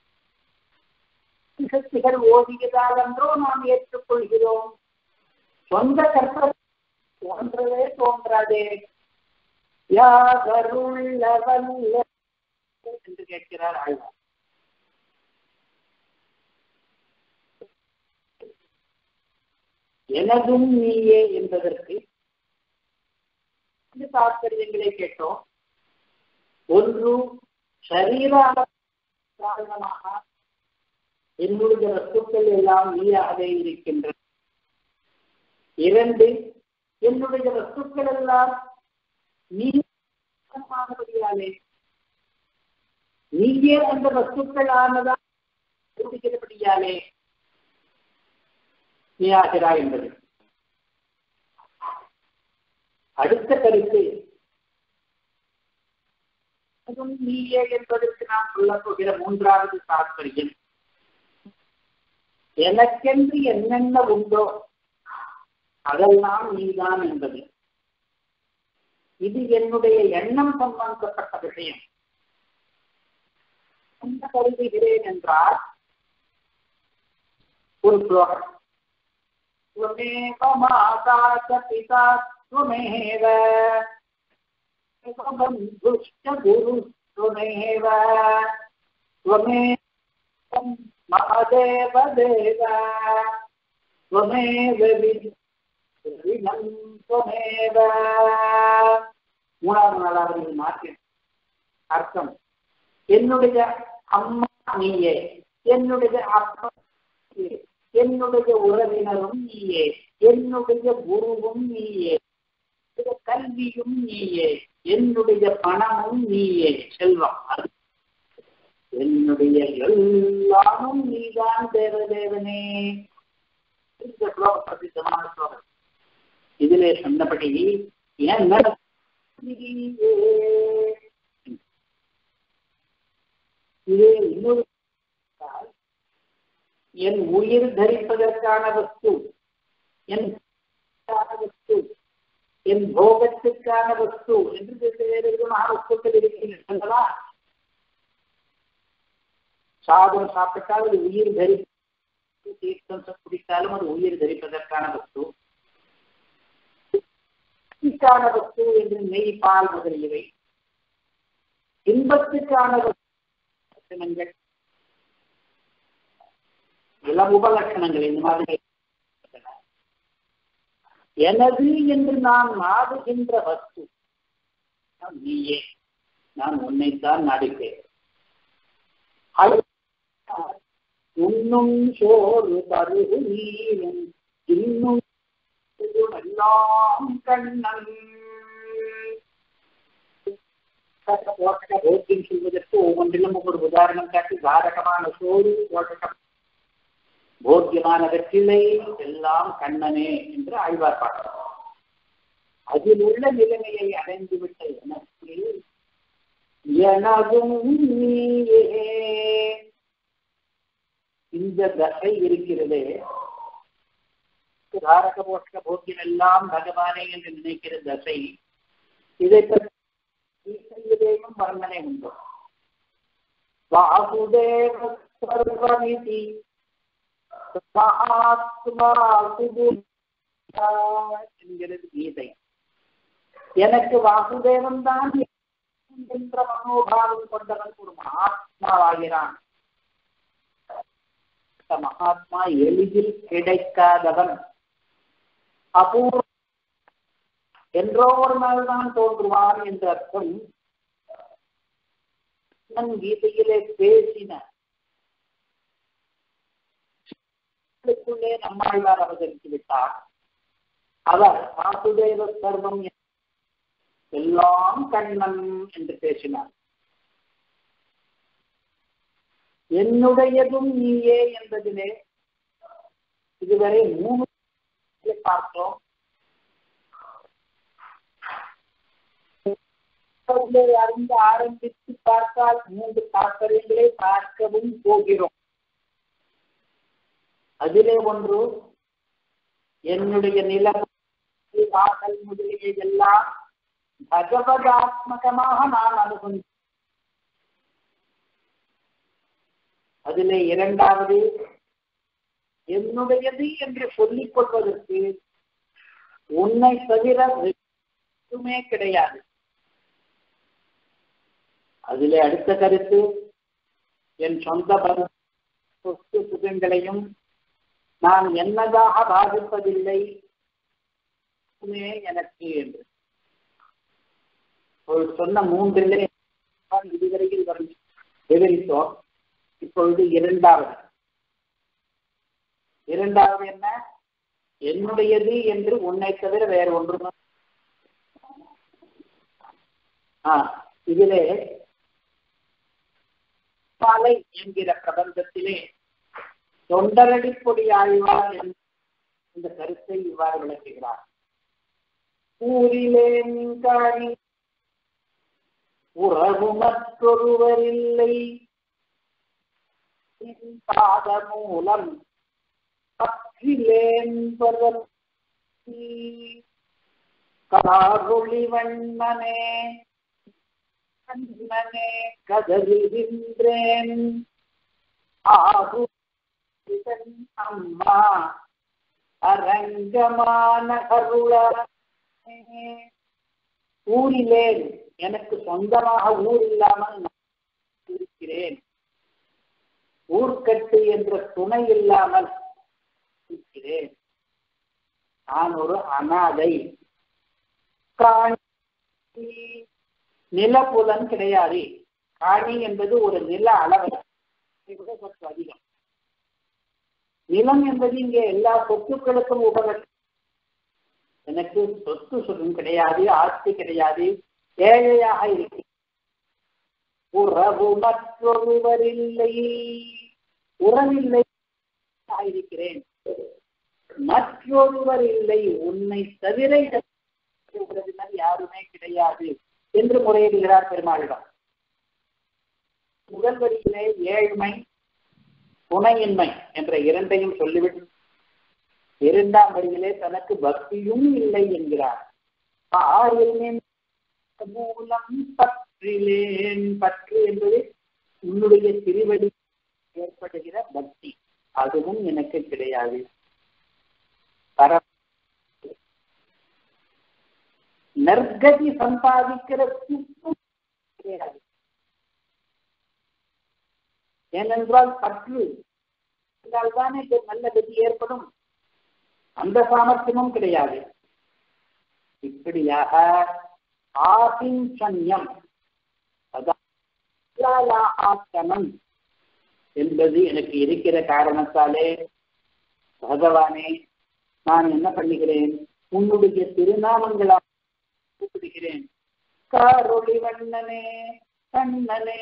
சக்திகள் ஓதியதால் என்றோ நாம் ஏற்றுக்கொள்கிறோம் சொந்த கற்பனை தோன்றவே தோன்றாதே யாகருள்ளவன் என்று கேட்கிறார் ஆழ்வார் எனதும் நீயே என்பதற்கு தாற்பயங்களை கேட்டோம் ஒன்று சரீர காரணமாக என்னுடைய வஸ்துக்கள் எல்லாம் நீயாகவே இருக்கின்றன இரண்டு என்னுடைய வஸ்துக்கள் எல்லாம் நீபடியாலே நீயே அந்த வஸ்துக்கள் ஆனதா இருக்கிறபடியாலே நீயாகிறா என்பது அடுத்த கருத்து அதுவும் நீயே என்பதற்கு நாம் சொல்ல போகிற மூன்றாவது தாற்பயம் எனக்கென்று என்னென்ன உண்டோ அதெல்லாம் நீதான் என்பது இது என்னுடைய எண்ணம் சம்பந்தப்பட்ட விஷயம் என்ன கருதுகிறேன் என்றால் ஒரு ஸ்லோகம் त्वमेव माता च पिता त्वमेव बन्धुश्च गुरुस्त्वमेव त्वमेव महादेव देव त्वमेव विनं त्वमेव மூணாவது நாளாவது மாற்றி அர்த்தம் என்னுடைய அம்மா நீயே என்னுடைய அப்பா என்னுடைய உறவினரும் நீயே என்னுடைய குருவும் நீயே கல்வியும் நீயே என்னுடைய பணமும் நீயே செல்வம் அது என்னுடைய எல்லாமும் நீதான் தேவதேவனே இந்த ஸ்லோகம் பிரசித்தமான ஸ்லோகம் இதிலே சொன்னபடி என்ன இதே இன்னொரு என் உயிர் தரிப்பதற்கான வஸ்து என் வஸ்து என் போகத்துக்கான வஸ்து என்று வேறு விதமான வஸ்துக்கள் இருக்கின்றனவா சாதம் சாப்பிட்டால் அது உயிர் தரிப்பு தீர்த்தம் குடித்தாலும் அது உயிர் தரிப்பதற்கான வஸ்து வஸ்து என்று நெய் பால் முதலியவை இன்பத்துக்கான லட்சணங்கள் இளம் உபலட்சணங்கள் இந்த மாதிரி எனது என்று நான் நாடுகின்ற வஸ்து நீயே நான் உன்னைத்தான் நாடுகிறேன் உண்ணும் சோறு தருகு நீரும் இன்னும் எல்லாம் கண்ணன் போக்கின் சொல்வதற்கு ஒவ்வொன்றிலும் ஒவ்வொரு உதாரணம் காட்டி தாரகமான சோறு ஓட்டகம் போக்கியமான வெற்றிலை எல்லாம் கண்ணனே என்று ஆழ்வார் பாடுறார் அதில் உள்ள நிலைமையை அடைந்துவிட்ட எனக்கு எனதும் நீயே இந்த தசை இருக்கிறதே தாரக போட்ட போக்கியம் எல்லாம் பகவானே என்று நினைக்கிற தசை இதை பற்றியும் வர்ணனை உண்டு வாசுதேவ சர்வமிதி என்கிறது கீதை எனக்கு வாசுதேவன் தான் என்ற மனோபாவம் கொண்டவன் ஒரு மகாத்மாவாகிறான் மகாத்மா எளிதில் கிடைக்காதவன் அபூர்வ என்றோ ஒரு நாள் தான் தோன்றுவான் என்ற அர்த்தம் கீதையிலே பேசின நமக்குள்ளே நம்மாழ்வார் அவதரித்து விட்டார் அவர் வாசுதேவ சர்வம் எல்லாம் கண்ணன் என்று பேசினார் என்னுடையதும் நீயே என்பதிலே இதுவரை மூணு பார்த்தோம் அறிந்து ஆரம்பித்து பார்த்தால் மூன்று தாற்பயங்களை பார்க்கவும் போகிறோம் அதிலே ஒன்று என்னுடைய நிலம் வாசல் முதலிய எல்லாம் பகவதாத்மகமாக நான் அணுகும் அதிலே இரண்டாவது என்னுடையது என்று சொல்லிக் கொள்வதற்கு உன்னை தவிர எதுவுமே கிடையாது அதிலே அடுத்த கருத்து என் சொந்த சொத்து சுகங்களையும் நான் என்னதாக பாதிப்பதில்லை எனக்கு என்று சொன்ன மூன்றிலே இதுவரையில் வரும் விவரித்தோம் இப்பொழுது இரண்டாவது இரண்டாவது என்ன என்னுடையது என்று உன்னை தவிர வேறு ஒன்றுமே ஆ இதிலே மாலை என்கிற பிரபந்தத்திலே தொண்டரடி பொடி ஆழ்வார் இந்த கருத்தை இவ்வாறு விளக்குகிறார் ஊரிலே மின்காணி உறவு மற்றொருவரில்லை பாத மூலம் பற்றிலேன் காரொளி வண்ணனே கண்ணனே கதறுகின்றேன் ஆகு அம்மா அரங்கமான கருள ஊரிலேன் எனக்கு சொந்தமாக ஊர் இல்லாமல் இருக்கிறேன் ஊர்க்கட்டு என்ற துணை இல்லாமல் இருக்கிறேன் நான் ஒரு அனாதை காணி நிலப்புலன் கிடையாது காணி என்பது ஒரு நில அளவு விட சற்று அதிகம் நிலம் என்பது இங்கே எல்லா சொத்துக்களுக்கும் உபகரணம் எனக்கு சொத்து சொல்லும் கிடையாது ஆஸ்தி கிடையாது ஏழையாக இருக்கிறேன் உறவு மற்றொருவரில்லை உறவில்லை இருக்கிறேன் மற்றொருவர் இல்லை உன்னை தவிர உறவினர் யாருமே கிடையாது என்று முறையிடுகிறார் பெருமாளிடம் முதல் வரியிலே ஏழ்மை துணையின்மை என்ற இரண்டையும் சொல்லிவிட்டு இரண்டாம் வரியிலே தனக்கு பக்தியும் இல்லை என்கிறார் மூலம் பற்றிலேன் பற்று என்பது உன்னுடைய திருவடி ஏற்படுகிற பக்தி அதுவும் எனக்கு கிடையாது பர நற்கதி சம்பாதிக்கிற துப்பும் கிடையாது ஏனென்றால் பற்று தானே நல்ல கதி ஏற்படும் அந்த சாமர்த்தியமும் கிடையாது இப்படியாக ஆசிஞ்சன்யம் ஆசனம் என்பது எனக்கு இருக்கிற காரணத்தாலே பகவானே நான் என்ன பண்ணுகிறேன் உன்னுடைய திருநாமங்களால் கூப்பிடுகிறேன் காரொளி வண்ணனே கண்ணனே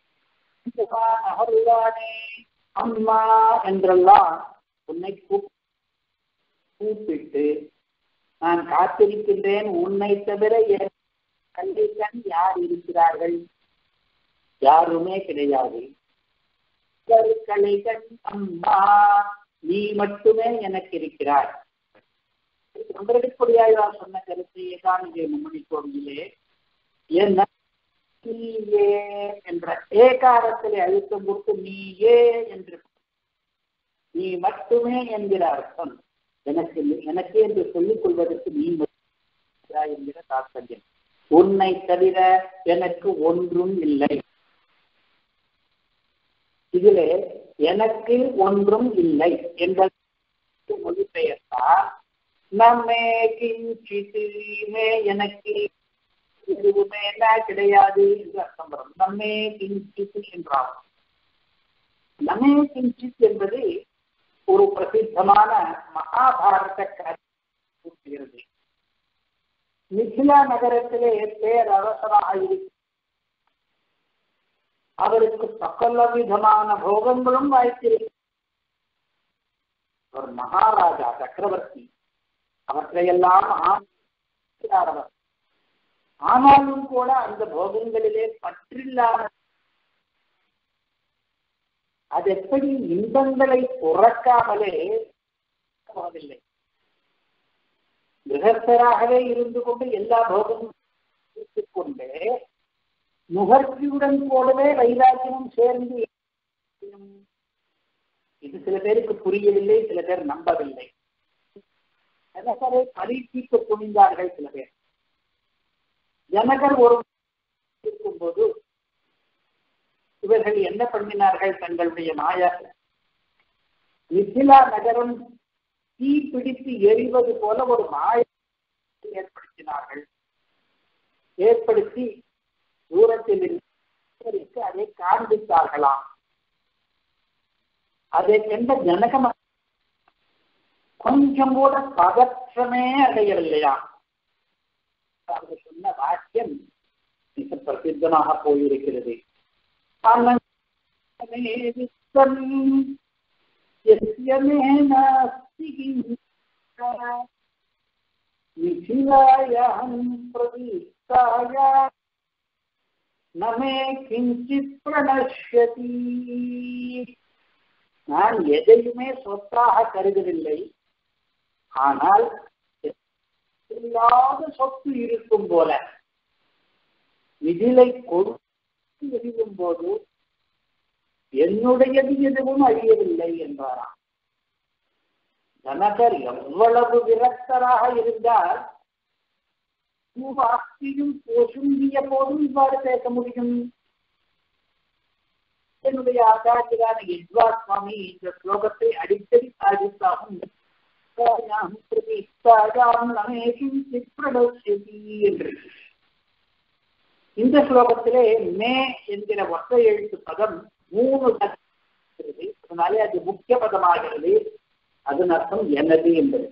அருளானே அம்மா என்றெல்லாம் உன்னை கூப்பிட்டு நான் காத்திருக்கின்றேன் உன்னை தவிர கண்டிக்கண் யார் இருக்கிறார்கள் யாருமே கிடையாது கலைகண் அம்மா நீ மட்டுமே எனக்கு இருக்கிறாய் தொண்டரடிப்பொடியாழ்வார் சொன்ன கருத்து ஏகாநிலை மும்மணி கோவிலே என்ன நீயே என்ற ஏகாரத்திலே அழுத்தம் கொடுத்து நீயே என்று நீ மட்டுமே என்கிற அர்த்தம் எனக்கு எனக்கு என்று சொல்லிக் கொள்வதற்கு நீ என்கிற தாற்பயம் உன்னை தவிர எனக்கு ஒன்றும் இல்லை இதிலே எனக்கு ஒன்றும் இல்லை என்பது மொழிபெயர்த்தால் நம்மே கிஞ்சித்துமே எனக்கு எதுவுமே என்ன கிடையாது என்று அர்த்தம் வரும் நம்மே கிஞ்சித் என்றால் நம்மே கிஞ்சித் என்பது ஒரு பிரசித்தமான மகாபாரத கருத்து மிथिला நகரத்திலே பேரரசராக இருக்கு அவருக்கு சகல விதமான போகங்களும் வாய்த்திருக்கு ஒரு மகாராஜா சக்கரவர்த்தி அவற்றையெல்லாம் ஆசிரியர் ஆனாலும் கூட அந்த போகங்களிலே பற்றில்லாத அது எப்படி இன்பங்களை துறக்காமலே போவதில்லை கிரகஸ்தராகவே இருந்து கொண்டு எல்லா போகமும் கொண்டு நுகர்ச்சியுடன் போலவே வைராக்கியமும் சேர்ந்து இது சில பேருக்கு புரியவில்லை சில பேர் நம்பவில்லை ஜனகரை பரீட்சிக்க துணிந்தார்கள் சில பேர் ஜனகர் ஒரு இருக்கும்போது இவர்கள் என்ன பண்ணினார்கள் தங்களுடைய மாய மிथिला நகரம் தீ பிடித்து எரிவது போல ஒரு மாய ஏற்படுத்தினார்கள் ஏற்படுத்தி தூரத்தில் இருந்து அதை காண்பித்தார்களாம் அதை கண்ட ஜனகம் கொஞ்சம் கூட பதற்றமே அடையவில்லையா அவர் சொன்ன வாக்கியம் மிக பிரசித்தமாக போயிருக்கிறது मिथिलायां प्रदीप्ताया न मे किञ्चित् प्रणश्यति நான் எதையுமே சொத்தாக கருதவில்லை ஆனால் இல்லாத சொத்து இருக்கும் போல இதிலை கொடுத்து எரியும் போது என்னுடையது எதுவும் அழியவில்லை என்றாராம் ஜனகர் எவ்வளவு விரக்தராக இருந்தால் ஆஸ்தியும் போசுங்கிய போதும் இவ்வாறு பேச முடியும் என்னுடைய ஆச்சாரியரான யஜ்வா சுவாமி இந்த ஸ்லோகத்தை அடிக்கடி சாதித்தாகும் என்று இந்த ஸ்லோகத்திலே மே என்கிற ஒற்றை எழுத்து பதம் மூணு அதனாலே அது முக்கிய பதமாகிறது அதன் அர்த்தம் எனது என்பது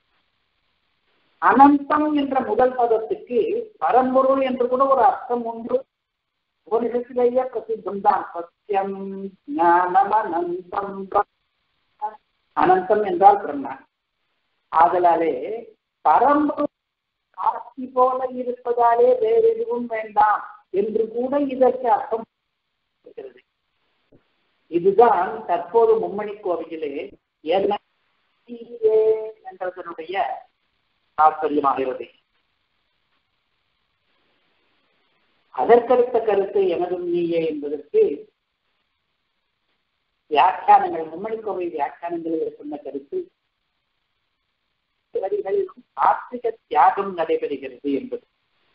அனந்தம் என்ற முதல் பதத்துக்கு பரம்பொருள் என்று கூட ஒரு அர்த்தம் உண்டு உபனிஷத்திலேயே பிரசித்தம் தான் சத்தியம் ஞானம் அனந்தம் அனந்தம் என்றால் பிரம்ம ஆதலாலே பரம்பொருள் ஆட்சி போல இருப்பதாலே வேறு எதுவும் வேண்டாம் என்று கூட இதற்கு அர்த்தம் இருக்கிறது இதுதான் தற்போது மும்மணி கோவிலே என்ன என்றதனுடைய தாற்பயமாகிறது அதற்கடுத்த கருத்து எனதும் நீயே என்பதற்கு வியாக்கியானங்கள் மும்மணி கோவை வியாக்கியானங்களில் சொன்ன கருத்து வரிகளில் ஆத்திக தியாகம் நடைபெறுகிறது என்பது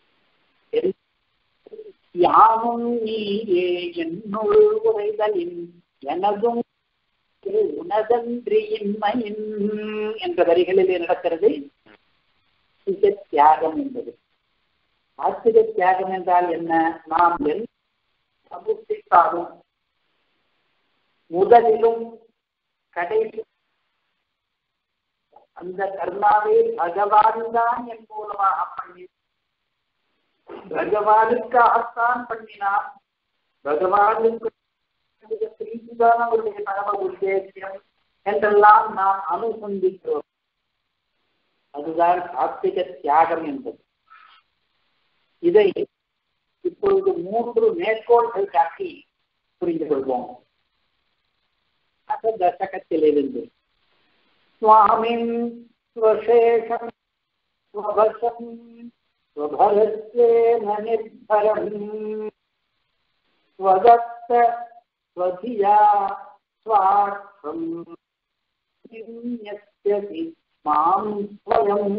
யாமும் நீயே என்னுள் உரைதலின் எனதும் உனதன்றியின்மையின் என்ற வரிகளிலே நடக்கிறது தியாகம் என்பது ஆத்திக தியாகம் என்றால் என்ன நாம் சமுத்தித்தாலும் முதலிலும் கடைசி அந்த கர்மாவை பகவான் தான் என் மூலமாக பண்ணி பகவானுக்காகத்தான் பண்ணினார் பகவானுக்கு பிரீதிதான் அவருடைய பரம உத்தேசியம் என்றெல்லாம் நாம் அனுசந்திக்கிறோம் அதுதான் சாத்விக தியாகம் என்பது இதை இப்பொழுது மூன்று மேற்கோள்கள் காட்டி புரிந்து கொள்வோம் அந்த தசகத்திலிருந்து சுவாமின் ஸ்வசேஷம் ஸ்வபசம் ஸ்வபரஸ்வேன நிர்பரம் ஸ்வதத்த ஸ்வதியா ஸ்வார்த்தம் யஸ்யசி மாம் ஸ்வயம்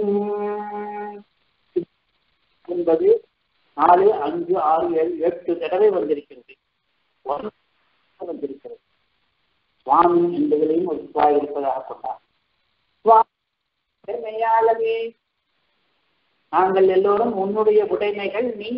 என்பது நாலு அஞ்சு ஆறு ஏழு எட்டு தடவை வந்திருக்கிறது வந்திருக்கிறது சுவாமி என்பதிலையும் ஒரு சுவா இருப்பதாக கொண்டார் உடைமையாளவே நாங்கள் எல்லோரும் உன்னுடைய உடைமைகள் நீ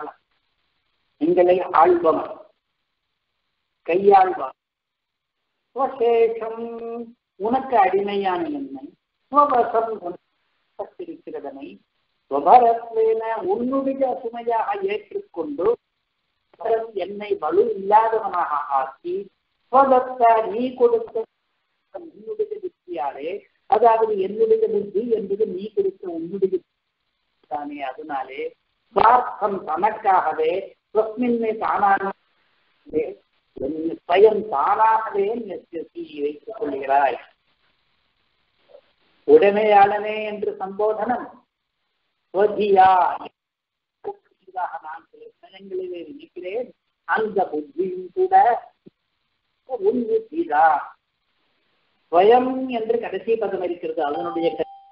எங்களை ஆள்பவர் கையாள்வார் ஸ்வசேஷம் உனக்கு அடிமையான என்னை ஸ்வவசம் உனக்கு ஸ்வபரத்வேன உன்னுடைய சுமையாக ஏற்றுக்கொண்டு என்னை வலு இல்லாதவனாக ஆக்கி ஸ்வதத்த நீ கொடுத்த உன்னுடைய புத்தியாலே அதாவது என்னுடைய புத்தி என்பது நீ கொடுத்த உன்னுடைய தானே அதனாலே சுவார்த்தம் தனக்காகவே ஸ்வஸ்மின்மை தானாகவே ஸ்வயம் தானாகவே வைத்துக் கொள்கிறாய் உடைமையாளனே என்று சம்போதனம் ஸ்வதியா நான் சில சமயங்களிலே நினைக்கிறேன் அந்த புத்தியும் கூட உன் புத்திதான் ஸ்வயம் என்று கடைசி பதம் இருக்கிறது அதனுடைய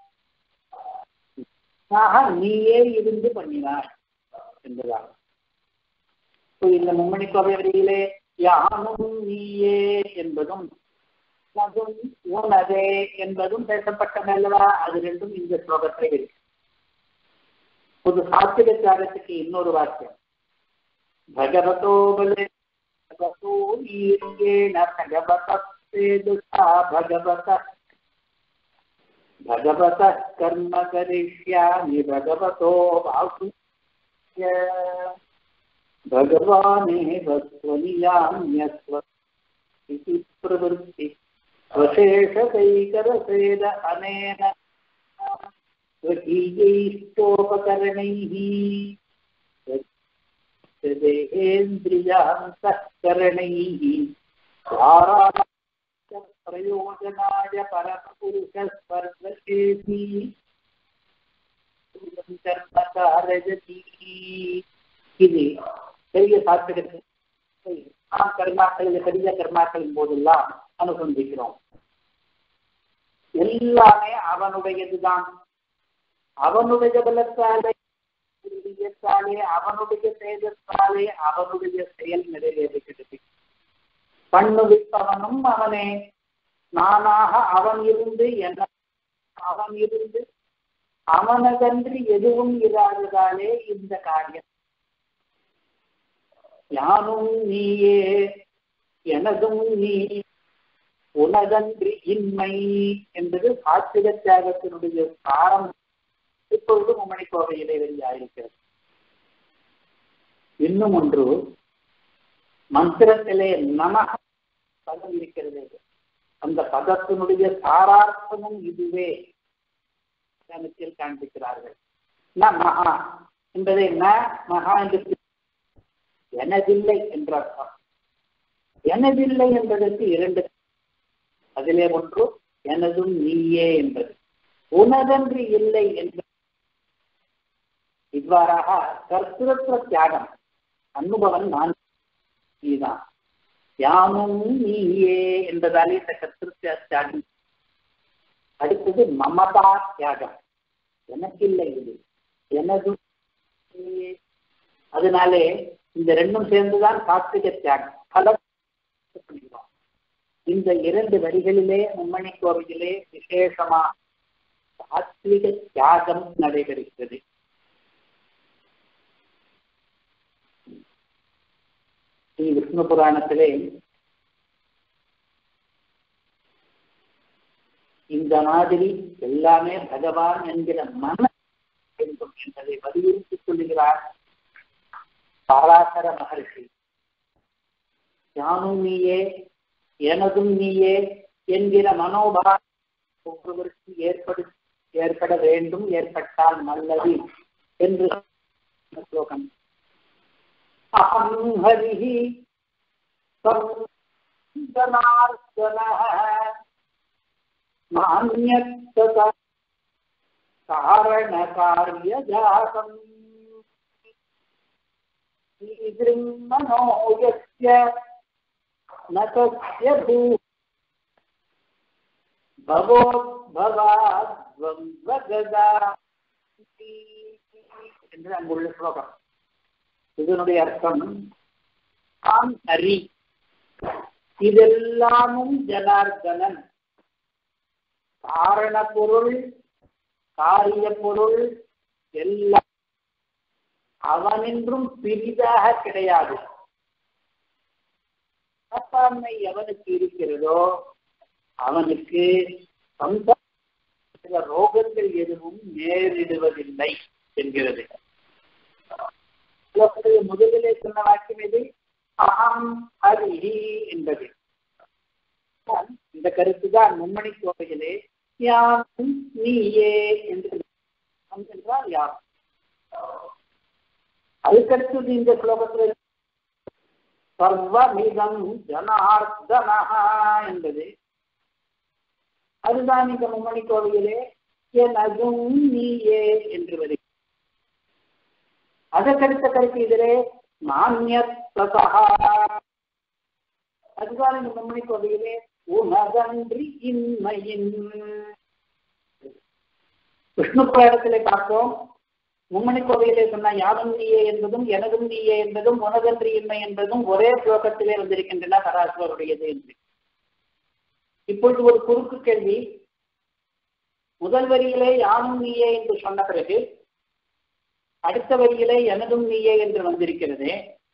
நீயே இருந்து பண்ணினாய் என்பதாக இந்த மும்மணி கோவையிலே யானும் நீயே என்பதும் உனதே என்பதும் பேசப்பட்டதல்லவா அது ரெண்டும் இந்த ஸ்லோகத்தில் இருக்கு புது சாத்திர தியாகத்துக்கு இன்னொரு வாக்கியம் பகவதோ பலே பகவதோ ஈர்கேண பகவதா பகவத भगवतः कर्म करिष्यामि भगवतो वासु भगवानेव स्वनियाम्यस्व इति प्रवृत्ति स्वशेषकैकरसेद अनेन स्वकीयैष्टोपकरणैः देहेन्द्रियान्तःकरणैः द्वारा प्रयोजनाय परमपुरुषस्पर्शेति कर्मकारजति இது பெரிய சாத்திரத்தில் நாம் கர்மாக்களில் பெரிய கர்மாக்களின் போதெல்லாம் அனுசந்திக்கிறோம் எல்லாமே அவனுடையதுதான் அவனுடைய பலத்தாலே அவனுடைய தேஜத்தாலே அவனுடைய செயல் நிறைவேறுகிறது பண்ணுவிப்பவனும் அவனே நானாக அவன் இருந்து என்ன அவன் இருந்து அவனதன்றி எதுவும் இராததாலே இந்த காரியம் யானும் நீயே எனதும் நீ உனதன்றி இன்மை என்பது சாத்திர தியாகத்தினுடைய சாரம் இப்பொழுது மும்மணி கோவையிலே வெளியாயிருக்கிறது இன்னும் ஒன்று மந்திரத்திலே நம பதம் இருக்கிறது அந்த பதத்தினுடைய சாரார்த்தமும் இதுவே கணத்தில் காண்பிக்கிறார்கள் ந மகா என்பதை ந மகா என்று எனதில்லை என்ற அர்த்தம் எனதில்லை என்பதற்கு இரண்டு அதிலே ஒன்று எனதும் நீயே என்பது உனதன்று இல்லை என்பது இவ்வாறாக கர்த்திருவ தியாகம் அனுபவன் நான் நீதான் யானும் நீயே என்பதாலே இந்த கர்த்திருவ தியாகம் அடுத்தது மமதா தியாகம் எனக்கில்லை இது எனது அதனாலே இந்த ரெண்டும் சேர்ந்துதான் கார்த்திக தியாகம் பல இந்த இரண்டு வரிகளிலே மும்மணி கோவிலே விசேஷமா சாத்விக தியாகம் நடைபெறுகிறது ஸ்ரீ விஷ்ணு புராணத்திலே இந்த மாதிரி எல்லாமே பகவான் என்கிற மன வேண்டும் என்பதை வலியுறுத்தி சொல்லுகிறார் பாராசர மகர்ஷி யானும் நீயே எனதும் நீயே என்கிற மனோபா ஒவ்வொருவருக்கு ஏற்படு ஏற்பட வேண்டும் ஏற்பட்டால் நல்லது என்று ஸ்லோகம் அகம் ஹரிஹி நானியத்ததா कारणकार्यजातम् ईदृङ्मनो यस्य न तस्य भू பவோத்பவாத்வகதா என்று அங்குள்ள ஸ்லோகம் இதனுடைய அர்த்தம் ஆம் ஹரி இதெல்லாமும் ஜனார்தனன் காரண பொருள் காரிய பொருள் எல்லாம் அவனின்றும் பிரிதாக கிடையாது மனப்பான்மை எவனுக்கு இருக்கிறதோ அவனுக்கு சம்சார ரோகங்கள் எதுவும் நேரிடுவதில்லை என்கிறது முதலிலே சொன்ன வாக்கியம் எது அகம் ஹரி என்பது இந்த கருத்து தான் மும்மணி கோவையிலே யாரும் நீயே என்று என்றால் யார் அதுக்கடுத்தது இந்த ஸ்லோகத்தில் சர்வமிதம் ஜனார்தனஹா என்பது அதுதான் இந்த மும்மணி கோவையிலே எனதும் நீயே என்று வருகிறது அதற்கடுத்த கருத்து இதிலே நாண்யத்வசா அதுதான் இந்த மும்மணி கோவையிலே உணதன்றி இன்மையின் விஷ்ணு புராணத்திலே பார்த்தோம் மும்மணி கோவையிலே சொன்ன யாரும் நீயே என்பதும் எனதும் நீயே என்பதும் உனதன்றி இன்மை என்பதும் ஒரே ஸ்லோகத்திலே வந்திருக்கின்றன பராசுவருடையது என்று இப்பொழுது ஒரு குறுக்கு கேள்வி முதல் வரியிலே யானும் நீயே என்று சொன்ன பிறகு அடுத்த வரியிலே எனதும் நீயே என்று வந்திருக்கிறது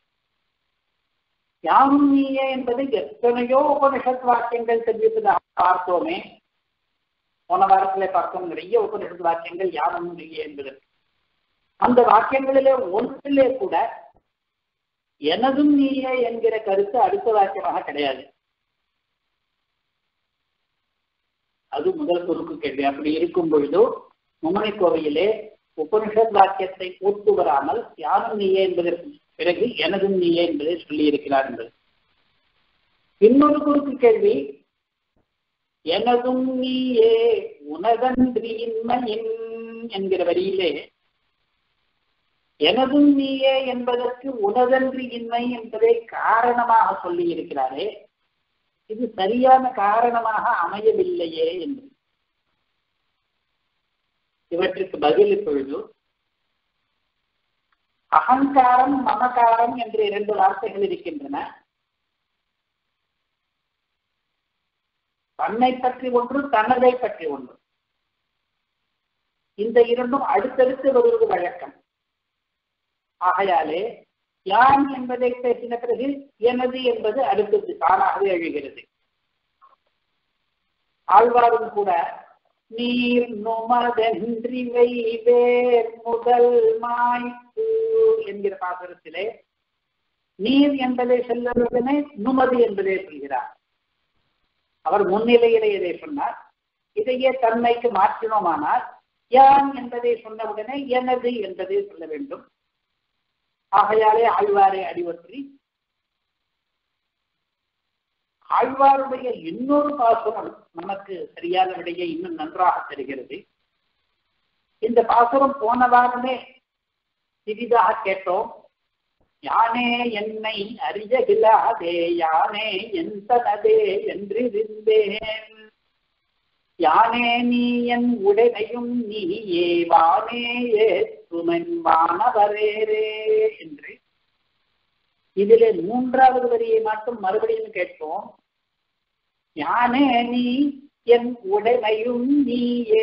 யாரும் நீயே என்பது எத்தனையோ உபனிஷத் வாக்கியங்கள் தெரிவிப்பதாக பார்த்தோமே போன வாரத்திலே பார்த்தோம் நிறைய உபனிஷத் வாக்கியங்கள் யாரும் நீயே என்பதற்கு அந்த வாக்கியங்களிலே ஒன்றிலே கூட எனதும் நீயே என்கிற கருத்து அடுத்த வாக்கியமாக கிடையாது அது முதல் குறுக்கு கேள்வி அப்படி இருக்கும் பொழுது மும்மனை கோவையிலே உபனிஷத் வாக்கியத்தை ஒத்து வராமல் யாரும் நீயே என்பதற்கு பிறகு எனதும் நீயே என்பதை சொல்லி இருக்கிறார் என்பது இன்னொரு குறுக்கு கேள்வி எனதும் நீயே உனதன்றி இன்மையின் என்கிற வரியிலே எனதும் நீயே என்பதற்கு உனதன்றி இன்மை என்பதை காரணமாக சொல்லி இருக்கிறாரே இது சரியான காரணமாக அமையவில்லையே என்று இவற்றுக்கு பதில் இப்பொழுது அகங்காரம் மமகாரம் என்று இரண்டு வார்த்தைகள் இருக்கின்றன தன்னை பற்றி ஒன்று தனதை பற்றி ஒன்று இந்த இரண்டும் அடுத்தடுத்து வருவது வழக்கம் ஆகையாலே யான் என்பதை பேசின பிறகு எனது என்பது அடுத்தது தானாகவே எழுகிறது ஆழ்வாரும் கூட நீர் நுமதன்றி வைவேர் முதல் மாய்ப்பு என்கிற பாசுரத்திலே நீர் என்பதை செல்லுடனே நுமது என்பதை சொல்கிறார் அவர் முன்னிலையிலே இதை சொன்னார் இதையே தன்மைக்கு மாற்றினோமானால் யான் என்பதை சொன்னவுடனே எனது என்பதை சொல்ல வேண்டும் ஆகையாலே ஆழ்வாரை அடிவற்றி ஆழ்வாருடைய இன்னொரு பாசுரம் நமக்கு சரியான விடையை இன்னும் நன்றாக தருகிறது இந்த பாசுரம் போன வாரமே சிறிதாக கேட்டோம் யானே என்னை அறியகிலாதே யானே என் தனதே என்றிருந்தேன் யானே நீ என் உடைமையும் நீயே வானே ஏற்றுமன் வானவரேரே என்று இதிலே மூன்றாவது வரியை மட்டும் மறுபடியும் கேட்போம் யானே நீ என் உடைமையும் நீயே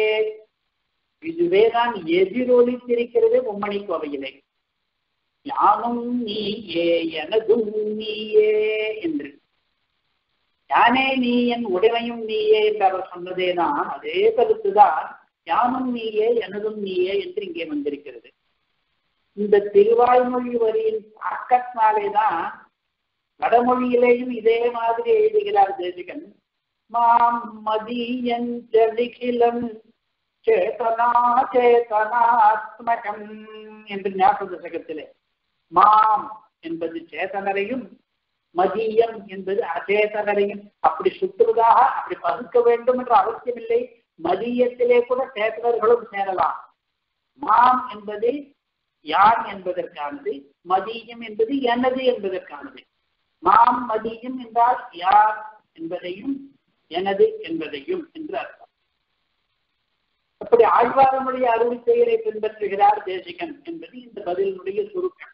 இதுவே தான் எதிரொலித்திருக்கிறது மும்மணி கோவையிலே யானும் நீயே எனதும் நீயே என்று யானே நீ என் உடைமையும் நீயே என்று அவர் சொன்னதேதான் அதே கருத்துதான் யானும் நீயே எனதும் நீயே என்று இங்கே வந்திருக்கிறது இந்த திருவாய்மொழி வரியின் தாக்கத்தினாலே தான் வடமொழியிலேயும் இதே மாதிரி எழுதுகிறார் தேசிகன் மாம் மதியன் ஜலிகிலம் சேதனா சேதனாத்மகம் என்று ஞாபக தசகத்திலே மாம் என்பது சேதனரையும் மதியம் என்பது அச்சேதனரையும் அப்படி சுற்றுவதாக அப்படி பகுக்க வேண்டும் என்ற அவசியமில்லை மதியத்திலே கூட சேத்தனர்களும் சேரலாம் மாம் என்பது யார் என்பதற்கானது மதியம் என்பது எனது என்பதற்கானது மாம் மதியம் என்றால் யார் என்பதையும் எனது என்பதையும் என்று அர்த்தம் அப்படி ஆழ்வாரமுடைய அருள் செயலை பின்பற்றுகிறார் தேசிகன் என்பது இந்த பதிலினுடைய சுருக்கம்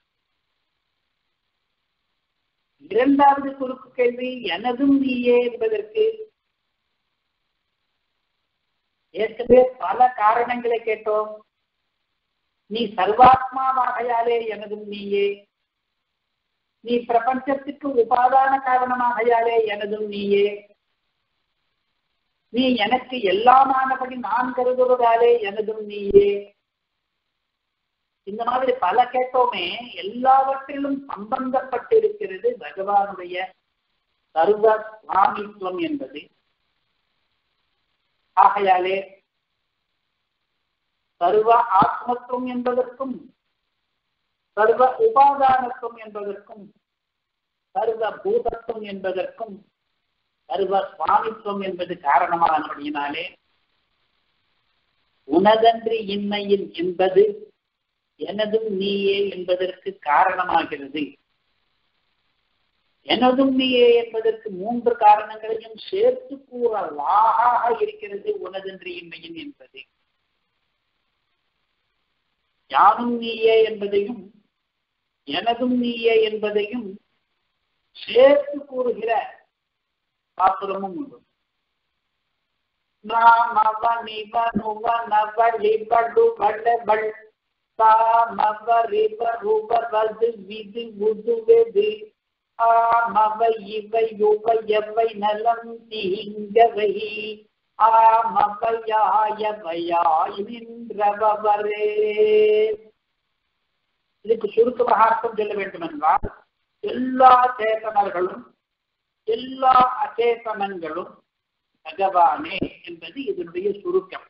இரண்டாவது குறுக்கு கேள்வி எனதும் நீயே என்பதற்கு ஏற்கனவே பல காரணங்களை கேட்டோம் நீ சர்வாத்மாவாகையாலே எனதும் நீயே நீ பிரபஞ்சத்துக்கு உபாதான காரணமாகையாலே எனதும் நீயே நீ எனக்கு எல்லாமானபடி நான் கருதுவதாலே எனதும் நீயே இந்த மாதிரி பல கேட்டோமே எல்லாவற்றிலும் சம்பந்தப்பட்டிருக்கிறது பகவானுடைய சர்வ சுவாமித்துவம் என்பது ஆகையாலே சர்வ ஆத்மத்துவம் என்பதற்கும் சர்வ உபாதானத்துவம் என்பதற்கும் சர்வ பூதத்துவம் என்பதற்கும் சர்வ சுவாமித்துவம் என்பது காரணமானபடியினாலே உனதன்றி இன்மையில் என்பது எனதும் நீயே என்பதற்கு காரணமாகிறது எனதும் நீயே என்பதற்கு மூன்று காரணங்களையும் சேர்த்து கூற வாகாக இருக்கிறது உனதன்றி இன்மையின் என்பது யானும் நீயே என்பதையும் எனதும் நீயே என்பதையும் சேர்த்து கூறுகிற பாத்திரமும் உண்டு நாமவ நிவ நுவ நவ லிப டுவ டபள் தாமவ ரிப ருப வது விது உது வெது ஆமவ இவை யுவ எவை நலம் தீங்கவை ஆமவையாயவையாய் நின்றவரே இதுக்கு சுருக்கமாக அர்த்தம் சொல்ல வேண்டும் என்றால் எல்லா சேத்தனர்களும் எல்லா அச்சேதனங்களும் பகவானே என்பது இதனுடைய சுருக்கம்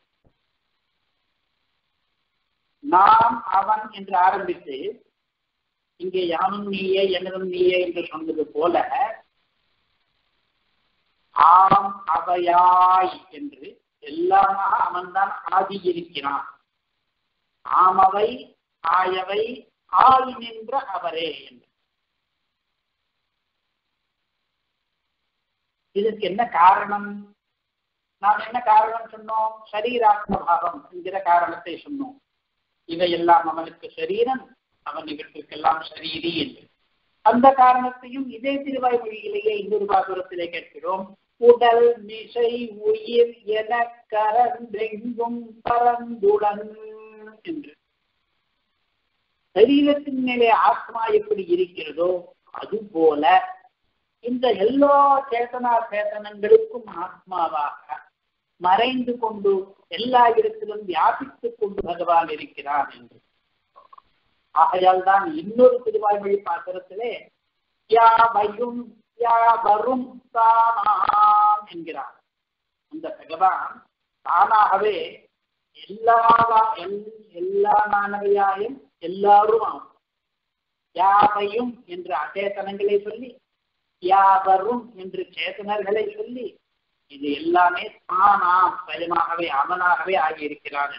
நாம் அவன் என்று ஆரம்பித்து இங்கே யானும் நீயே எனதும் நீயே என்று சொன்னது போல ஆம் அவையாய் என்று எல்லாமாக அவன்தான் ஆதி இருக்கிறான் ஆமவை ஆயவை ஆய் நின்ற அவரே என்று இதற்கு என்ன காரணம் நாம் என்ன காரணம் சொன்னோம் சரீராத்ம பாவம் என்கிற காரணத்தை சொன்னோம் இவையெல்லாம் அவனுக்கு சரீரம் அவன் இவற்றுக்கெல்லாம் சரீரி என்று அந்த காரணத்தையும் இதே திருவாய்மொழியிலேயே இன்னொரு பாசுரத்திலே கேட்கிறோம் உடல் மிசை உயிர் என கரந்தெங்கும் பரந்துடன் என்று சரீரத்தின் மேலே ஆத்மா எப்படி இருக்கிறதோ அது போல இந்த எல்லா சேத்தனா சேத்தனங்களுக்கும் ஆத்மாவாக மறைந்து கொண்டு எல்லா இடத்திலும் வியாபித்துக் கொண்டு பகவான் இருக்கிறான் என்று ஆகையால் தான் இன்னொரு திருவாய்மொழி பாத்திரத்திலே யாவையும் யாவரும் தானாம் என்கிறார் அந்த பகவான் தானாகவே எல்லா எல்லாமானவையாயும் எல்லாரும் ஆகும் யாவையும் என்று அச்சேதனங்களை சொல்லி யாவரும் என்று சேத்தனர்களை சொல்லி இது எல்லாமே தானாம் பயமாகவே அவனாகவே ஆகியிருக்கிறான்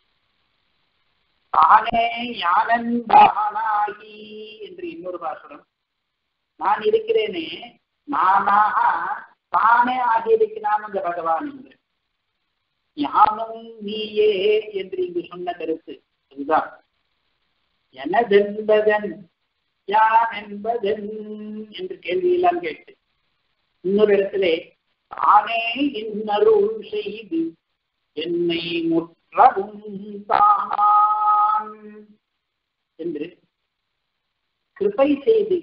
தானே யானந்தானாகி என்று இன்னொரு பாசுரம் நான் இருக்கிறேனே நானாக தானே ஆகியிருக்கிறான் அந்த பகவான் என்று யானும் நீயே என்று இங்கு சொன்ன கருத்து அதுதான் எனதென்பதன் யான் என்பதன் என்று கேள்வியெல்லாம் கேட்டு இன்னொரு இடத்திலே தானே இன்னருள் செய்து என்னை முற்றவும் தான் என்று கிருபை செய்து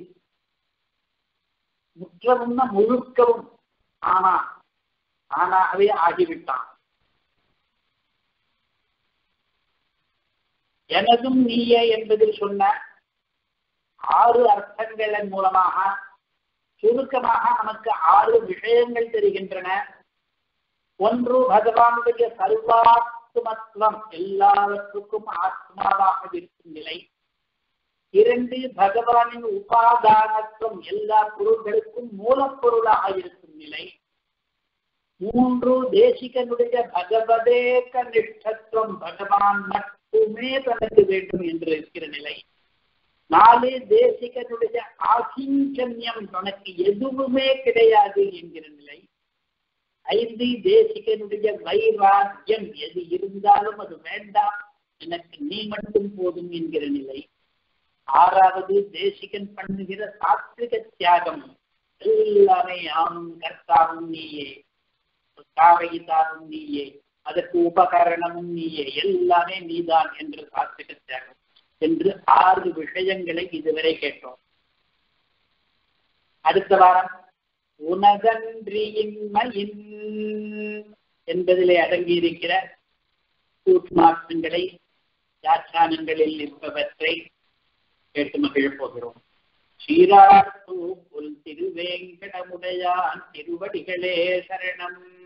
முற்றவும்னா முழுக்கவும் ஆனா ஆனாகவே ஆகிவிட்டான் எனதும் நீயே என்பதில் சொன்ன ஆறு அர்த்தங்களின் மூலமாக சுருக்கமாக நமக்கு ஆறு விஷயங்கள் தெரிகின்றன ஒன்று பகவானுடைய சர்வாத்மத்துவம் எல்லாவற்றுக்கும் ஆத்மாவாக இருக்கும் நிலை இரண்டு பகவானின் உபாதானத்துவம் எல்லா பொருள்களுக்கும் மூலப்பொருளாக இருக்கும் நிலை மூன்று தேசிகனுடைய பகவதேக நிஷ்டத்துவம் பகவான் மட்டுமே தனக்கு வேண்டும் என்று இருக்கிற நிலை நாலு தேசிகனுடைய ஆகிஞ்சன்யம் தனக்கு எதுவுமே கிடையாது என்கிற நிலை ஐந்து தேசிகனுடைய வைராக்கியம் எது இருந்தாலும் அது வேண்டாம் எனக்கு நீ மட்டும் போதும் என்கிற நிலை ஆறாவது தேசிகன் பண்ணுகிற சாத்விக தியாகம் எல்லாமே ஆணும் கர்த்தாவும் நீயே காரகிதாவும் நீயே அதற்கு உபகரணமும் நீயே எல்லாமே நீதான் என்று சாத்விக தியாகம் என்று ஆறு விஷயங்களை இதுவரை கேட்டோம் அடுத்த வாரம் உனதன்றியின்மையின் என்பதிலே அடங்கியிருக்கிற சூட்மார்த்தங்களை வியாக்கியானங்களில் நிற்பவற்றை கேட்டு மகிழப் போகிறோம் ஸ்ரீராட்டு புல் திருவேங்கடமுடையான் திருவடிகளே சரணம்